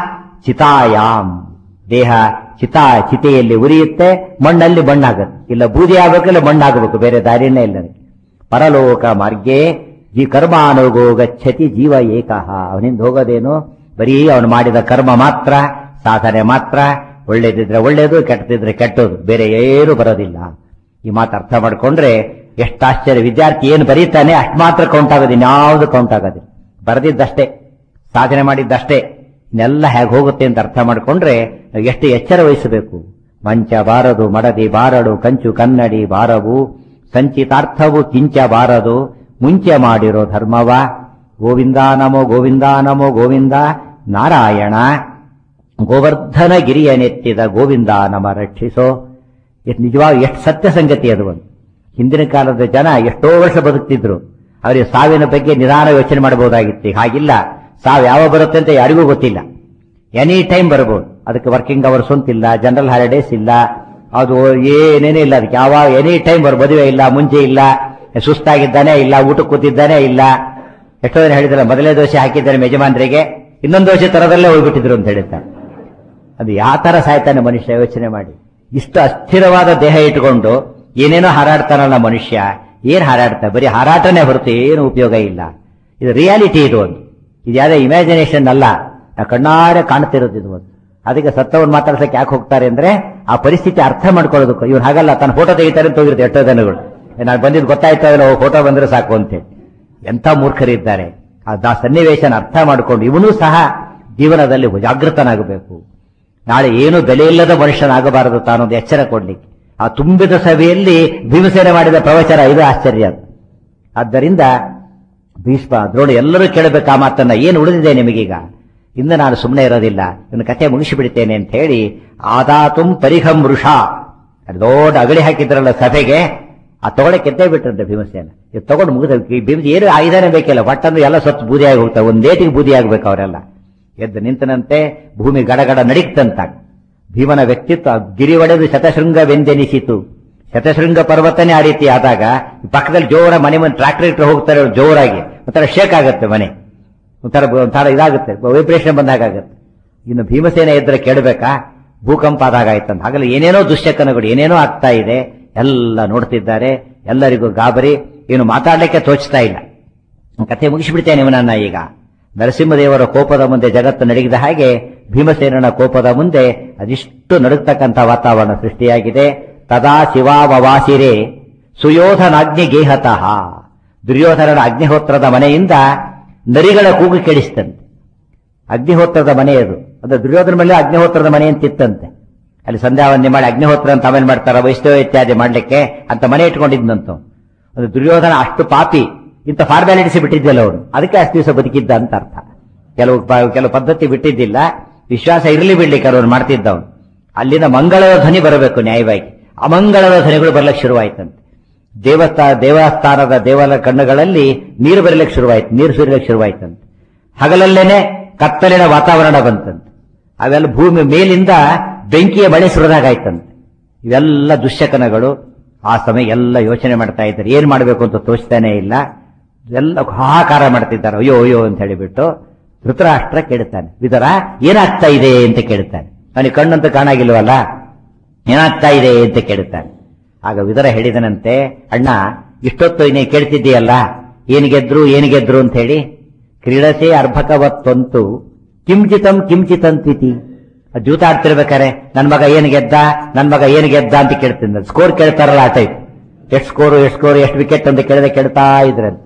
ಚಿತಾಯಾಮ್ ದೇಹ ಚಿತಾ ಚಿತೆಯಲ್ಲಿ ಉರಿಯುತ್ತೆ ಮಣ್ಣಲ್ಲಿ ಮಣ್ಣಾಗುತ್ತೆ ಇಲ್ಲ ಬೂದಿ ಆಗ್ಬೇಕು ಇಲ್ಲ ಮಣ್ಣಾಗಬೇಕು ಬೇರೆ ದಾರಿನೇ ಇಲ್ಲ ಅದಕ್ಕೆ. ಪರಲೋಕ ಮಾರ್ಗೆ ಜೀ ಕರ್ಮಾನುಗೋ ಗಚ್ಚತಿ ಜೀವ ಏಕಃ ಅವನಿಂದ ಹೋಗೋದೇನು ಬರೀ ಅವನು ಮಾಡಿದ ಕರ್ಮ ಮಾತ್ರ ಸಾಧನೆ ಮಾತ್ರ ಒಳ್ಳೇದಿದ್ರೆ ಒಳ್ಳೇದು ಕೆಟ್ಟದಿದ್ರೆ ಕೆಟ್ಟದು ಬೇರೆ ಏನು ಬರೋದಿಲ್ಲ ಈ ಮಾತು ಅರ್ಥ ಮಾಡ್ಕೊಂಡ್ರೆ ಎಷ್ಟು ಆಶ್ಚರ್ಯ ವಿದ್ಯಾರ್ಥಿ ಏನು ಬರೀತಾನೆ ಅಷ್ಟು ಮಾತ್ರ ಕೌಂಟ್ ಆಗೋದು ಇನ್ಯಾವುದು ಕೌಂಟ್ ಆಗೋದಿಲ್ಲ ಬರೆದಿದ್ದಷ್ಟೇ ಸಾಧನೆ ಮಾಡಿದ್ದಷ್ಟೇ ಇನ್ನೆಲ್ಲ ಹೇಗೆ ಹೋಗುತ್ತೆ ಅಂತ ಅರ್ಥ ಮಾಡ್ಕೊಂಡ್ರೆ ನಾವು ಎಷ್ಟು ಎಚ್ಚರ ವಹಿಸಬೇಕು ಮಂಚ ಬಾರದು ಮಡದಿ ಬಾರಡು ಕಂಚು ಕನ್ನಡಿ ಬಾರವು ಸಂಚಿತಾರ್ಥವು ಕಿಂಚ ಬಾರದು ಮುಂಚೆ ಮಾಡಿರೋ ಧರ್ಮವ ಗೋವಿಂದ ನಮೋ ಗೋವಿಂದ ನಮೋ ಗೋವಿಂದ ನಾರಾಯಣ ಗೋವರ್ಧನ ಗಿರಿಯ ನೆತ್ತಿದ ಗೋವಿಂದ ನಮ ರಕ್ಷಿಸೋ ಎಷ್ಟು ನಿಜವಾಗಿ ಎಷ್ಟು ಸತ್ಯ ಸಂಗತಿ ಅದು ಒಂದು ಹಿಂದಿನ ಕಾಲದ ಜನ ಎಷ್ಟೋ ವರ್ಷ ಬದುಕ್ತಿದ್ರು ಅವರಿಗೆ ಸಾವಿನ ಬಗ್ಗೆ ನಿಧಾನ ಯೋಚನೆ ಮಾಡಬಹುದಾಗಿತ್ತು ಈಗ ಹಾಗಿಲ್ಲ ಸಾವು ಯಾವ ಬರುತ್ತೆ ಅಂತ ಯಾರಿಗೂ ಗೊತ್ತಿಲ್ಲ ಎನಿ ಟೈಮ್ ಬರಬಹುದು ಅದಕ್ಕೆ ವರ್ಕಿಂಗ್ ಅವರ್ಸ್ ಅಂತಿಲ್ಲ ಜನರಲ್ ಹಾಲಿಡೇಸ್ ಇಲ್ಲ ಅದು ಏನೇನೇ ಇಲ್ಲ ಅದಕ್ಕೆ ಯಾವ ಎನಿ ಟೈಮ್ ಬರ್ ಮದುವೆ ಇಲ್ಲ ಮುಂಚೆ ಇಲ್ಲ ಸುಸ್ತಾಗಿದ್ದಾನೆ ಇಲ್ಲ ಊಟಕ್ಕೆ ಕೂತಿದ್ದಾನೆ ಇಲ್ಲ ಎಷ್ಟೋ ಜನ ಹೇಳಿದ್ರೆ ಮೊದಲೇ ದೋಸೆ ಹಾಕಿದ್ದಾರೆ ಯಜಮಾನರಿಗೆ ಇನ್ನೊಂದು ದೋಸೆ ತರದಲ್ಲೇ ಹೋಗ್ಬಿಟ್ಟಿದ್ರು ಅಂತ ಹೇಳ್ತಾರೆ ಅದು ಯಾವ ತರ ಸಾಯ್ತಾನೆ ಮನುಷ್ಯ ಯೋಚನೆ ಮಾಡಿ ಇಷ್ಟು ಅಸ್ಥಿರವಾದ ದೇಹ ಇಟ್ಕೊಂಡು ಏನೇನೋ ಹಾರಾಡ್ತಾನಲ್ಲ ಮನುಷ್ಯ ಏನ್ ಹಾರಾಡ್ತಾ ಬರೀ ಹಾರಾಟನೇ ಹೊರತು ಏನು ಉಪಯೋಗ ಇಲ್ಲ ಇದು ರಿಯಾಲಿಟಿ ಇದು ಒಂದು ಇದು ಯಾವುದೇ ಇಮ್ಯಾಜಿನೇಷನ್ ಅಲ್ಲ ನಾವು ಕಣ್ಣಾರೆ ಕಾಣ್ತಿರೋದು ಇದು ಒಂದು ಅದಕ್ಕೆ ಸತ್ತವನ್ ಮಾತಾಡ್ಸಕ್ಕೆ ಯಾಕೆ ಹೋಗ್ತಾರೆ ಅಂದ್ರೆ ಆ ಪರಿಸ್ಥಿತಿ ಅರ್ಥ ಮಾಡ್ಕೊಳ್ಳೋದಕ್ಕೆ ಇವ್ರು ಹಾಗಲ್ಲ ತನ್ನ ಫೋಟೋ ತೆಗಿತಾರೆ ಅಂತ ಹೋಗಿರುತ್ತೆ ಎಷ್ಟೋ ಜನಗಳು ನಾನು ಬಂದಿದ್ದು ಗೊತ್ತಾಯ್ತಾ ಇಲ್ಲ ಫೋಟೋ ಬಂದ್ರೆ ಸಾಕು ಅಂತೇಳಿ ಎಂಥ ಮೂರ್ಖರಿದ್ದಾರೆ ಆ ದ- ಸನ್ನಿವೇಶನ ಅರ್ಥ ಮಾಡಿಕೊಂಡು ಇವನು ಸಹ ಜೀವನದಲ್ಲಿ ಜಾಗೃತನಾಗಬೇಕು ನಾಳೆ ಏನು ಬೆಲೆ ಇಲ್ಲದ ಮನುಷ್ಯನಾಗಬಾರದು ತಾನೊಂದು ಎಚ್ಚರ ಕೊಡ್ಲಿಕ್ಕೆ ಆ ತುಂಬಿದ ಸಭೆಯಲ್ಲಿ ಭೀಮಸೇನೆ ಮಾಡಿದ ಪ್ರವಚನ ಇದು ಆಶ್ಚರ್ಯ ಆದ್ದರಿಂದ ಭೀಷ್ಮ ದ್ರೋಣ ಎಲ್ಲರೂ ಕೇಳಬೇಕು ಆ ಮಾತನ್ನ ಏನು ಉಳಿದಿದೆ ನಿಮಗೀಗ ಇನ್ನು ನಾನು ಸುಮ್ಮನೆ ಇರೋದಿಲ್ಲ ನನ್ನ ಕಥೆ ಮುಗಿಸಿಬಿಡ್ತೇನೆ ಅಂತ ಹೇಳಿ ಆದಾತುಂ ಪರಿಹಂ ವೃಷ ಅದು ದೊಡ್ಡ ಅಗಳಿ ಹಾಕಿದ್ರಲ್ಲ ಸಭೆಗೆ ಆ ತಗೊಳಕ್ಕೆ ಎದ್ದೇ ಬಿಟ್ರಂತೆ ಭೀಮಸೇನ ಇದು ತಗೊಂಡು ಮುಗಿದ ಭೀಮಸ ಏನು ಆಯುಧನೇ ಬೇಕಿಲ್ಲ ಒಟ್ಟಂದ್ರೆ ಎಲ್ಲ ಸ್ವತ್ತು ಬೂದಿಯಾಗಿ ಹೋಗ್ತಾರೆ ಒಂದ್ ನೇಟಿಗೆ ಬೂದಿ ಆಗ್ಬೇಕು ಅವರೆಲ್ಲ ಎದ್ದು ನಿಂತನಂತೆ ಭೂಮಿ ಗಡಗಡ ನಡಿಕ್ತಂತ ಭೀಮನ ವ್ಯಕ್ತಿತ್ವ ಗಿರಿ ಒಡೆದು ಶತಶೃಂಗವೆಂದೆನಿಸಿತು ಶತಶೃಂಗ ಪರ್ವತನೇ ಆ ರೀತಿ ಆದಾಗ ಪಕ್ಕದಲ್ಲಿ ಜೋರ ಮನೆ ಮುಂದೆ ಟ್ರಾಕ್ಟರ್ ಇಟ್ಟು ಹೋಗ್ತಾರೆ ಜೋರಾಗಿ ಒಂಥರ ಶೇಕ್ ಆಗುತ್ತೆ ಮನೆ ಒಂಥರ ಒಂಥರ ಇದಾಗುತ್ತೆ ವೈಬ್ರೇಷನ್ ಬಂದಾಗುತ್ತೆ ಇನ್ನು ಭೀಮಸೇನ ಎದ್ರೆ ಕೇಳಬೇಕಾ ಭೂಕಂಪ ಆದಾಗ ಆಯ್ತಂತ ಹಾಗಲ್ಲ ಏನೇನೋ ದುಶ್ಚಕನಗಳು ಏನೇನೋ ಆಗ್ತಾ ಇದೆ ಎಲ್ಲ ನೋಡ್ತಿದ್ದಾರೆ ಎಲ್ಲರಿಗೂ ಗಾಬರಿ ಏನು ಮಾತಾಡ್ಲಿಕ್ಕೆ ತೋಚ್ತಾ ಇಲ್ಲ ಕಥೆ ಮುಗಿಸಿಬಿಡ್ತೇನೆ ಇವನನ್ನ ಈಗ ನರಸಿಂಹದೇವರ ಕೋಪದ ಮುಂದೆ ಜಗತ್ತು ನಡಗಿದ ಹಾಗೆ ಭೀಮಸೇನನ ಕೋಪದ ಮುಂದೆ ಅದಿಷ್ಟು ನಡುಗ್ತಕ್ಕಂಥ ವಾತಾವರಣ ಸೃಷ್ಟಿಯಾಗಿದೆ ತದಾ ಶಿವಾವವಾಸಿರೆ ಸುಯೋಧನಾಗ್ನಿ ಗೇಹತಃ ದುರ್ಯೋಧನನ ಅಗ್ನಿಹೋತ್ರದ ಮನೆಯಿಂದ ನರಿಗಳ ಕೂಗು ಕೇಳಿಸ್ತಂತೆ ಅಗ್ನಿಹೋತ್ರದ ಮನೆ ಅದು ಅದು ದುರ್ಯೋಧನ ಮೇಲೆ ಅಗ್ನಿಹೋತ್ರದ ಮನೆ ಅಂತಿತ್ತಂತೆ ಅಲ್ಲಿ ಸಂಧ್ಯಾ ವಂದನೆ ಮಾಡಿ ಅಗ್ನಿಹೋತ್ರ ಅಂತ ಆಮೇಲೆ ಮಾಡ್ತಾರ ವೈಷ್ಣವ ಇತ್ಯಾದಿ ಮಾಡ್ಲಿಕ್ಕೆ ಅಂತ ಮನೆ ಇಟ್ಕೊಂಡಿದ್ನಂತ ಅದು ದುರ್ಯೋಧನ ಅಷ್ಟು ಪಾಪಿ ಇಂಥ ಫಾರ್ಮ್ಯಾಲಿಟೀಸ್ ಬಿಟ್ಟಿದ್ದಿಲ್ಲ ಅವನು ಅದಕ್ಕೆ ಅಷ್ಟು ದಿವಸ ಬದುಕಿದ್ದ ಅಂತ ಅರ್ಥ ಕೆಲವು ಪ- ಕೆಲವು ಪದ್ಧತಿ ಬಿಟ್ಟಿದ್ದಿಲ್ಲ ವಿಶ್ವಾಸ ಇರಲಿ ಬಿಡ್ಲಿಕ್ಕೆ ಅವನು ಮಾಡ್ತಿದ್ದವನು ಅಲ್ಲಿನ ಮಂಗಳದ ಧ್ವನಿ ಬರಬೇಕು ನ್ಯಾಯವಾಗಿ ಅಮಂಗಳದ ಧ್ವನಿಗಳು ಬರ್ಲಿಕ್ಕೆ ಶುರುವಾಯ್ತಂತೆ ದೇವಸ್ಥಾನ ದೇವಸ್ಥಾನದ ದೇವರ ಕಣ್ಣುಗಳಲ್ಲಿ ನೀರು ಬರಲಿಕ್ಕೆ ಶುರುವಾಯ್ತು ನೀರು ಸುರಿಲಿಕ್ಕೆ ಶುರುವಾಯ್ತಂತೆ ಹಗಲಲ್ಲೇನೆ ಕತ್ತಲಿನ ವಾತಾವರಣ ಬಂತಂತೆ ಅವೆಲ್ಲ ಭೂಮಿ ಮೇಲಿಂದ ಬೆಂಕಿಯ ಮಳೆ ಸುರಿದಾಗಾಯ್ತಂತೆ ಇವೆಲ್ಲ ದುಶ್ಶಕನಗಳು ಆ ಸಮಯ ಎಲ್ಲ ಯೋಚನೆ ಮಾಡ್ತಾ ಇದ್ದಾರೆ ಏನ್ ಮಾಡಬೇಕು ಅಂತ ತೋಚ್ತಾನೆ ಇಲ್ಲ ಎಲ್ಲ ಹಾಹಾಕಾರ ಮಾಡ್ತಿದ್ದಾರೆ ಅಯ್ಯೋ ಅಯ್ಯೋ ಅಂತ ಹೇಳಿಬಿಟ್ಟು ಧೃತರಾಷ್ಟ್ರ ಕೇಳ್ತಾನೆ ವಿದರ ಏನಾಗ್ತಾ ಇದೆ ಅಂತ ಕೇಳ್ತಾನೆ ಅವನಿಗೆ ಕಣ್ಣಂತೂ ಕಾಣಾಗಿಲ್ವಲ್ಲ ಏನಾಗ್ತಾ ಇದೆ ಅಂತ ಕೇಳ್ತಾನೆ ಆಗ ವಿದರ ಹೇಳಿದನಂತೆ ಅಣ್ಣ ಇಷ್ಟೊತ್ತು ನೀ ಕೇಳ್ತಿದ್ದೀಯಲ್ಲ ಏನ್ ಗೆದ್ರು ಏನ್ ಗೆದ್ರು ಅಂತ ಹೇಳಿ ಕ್ರೀಡಸೆ ಅರ್ಭಕವತ್ತಂತು ಕಿಂಚಿತಂ ಕಿಂಚಿತಂತಿತಿ ಜೂತ ಆಡ್ತಿರ್ಬೇಕಾರೆ ನನ್ ಮಗ ಏನ್ ಗೆದ್ದ ನನ್ ಮಗ ಏನ್ ಗೆದ್ದ ಅಂತ ಕೇಳ್ತಿದ್ದ ಸ್ಕೋರ್ ಕೇಳ್ತಾರಲ್ಲ ಆ ಟೈಪ್ ಎಷ್ಟು ಸ್ಕೋರು ಎಷ್ಟು ಸ್ಕೋರ್ ಎಷ್ಟು ವಿಕೆಟ್ ಅಂತ ಕೇಳದೆ ಕೇಳ್ತಾ ಇದ್ರಂತೆ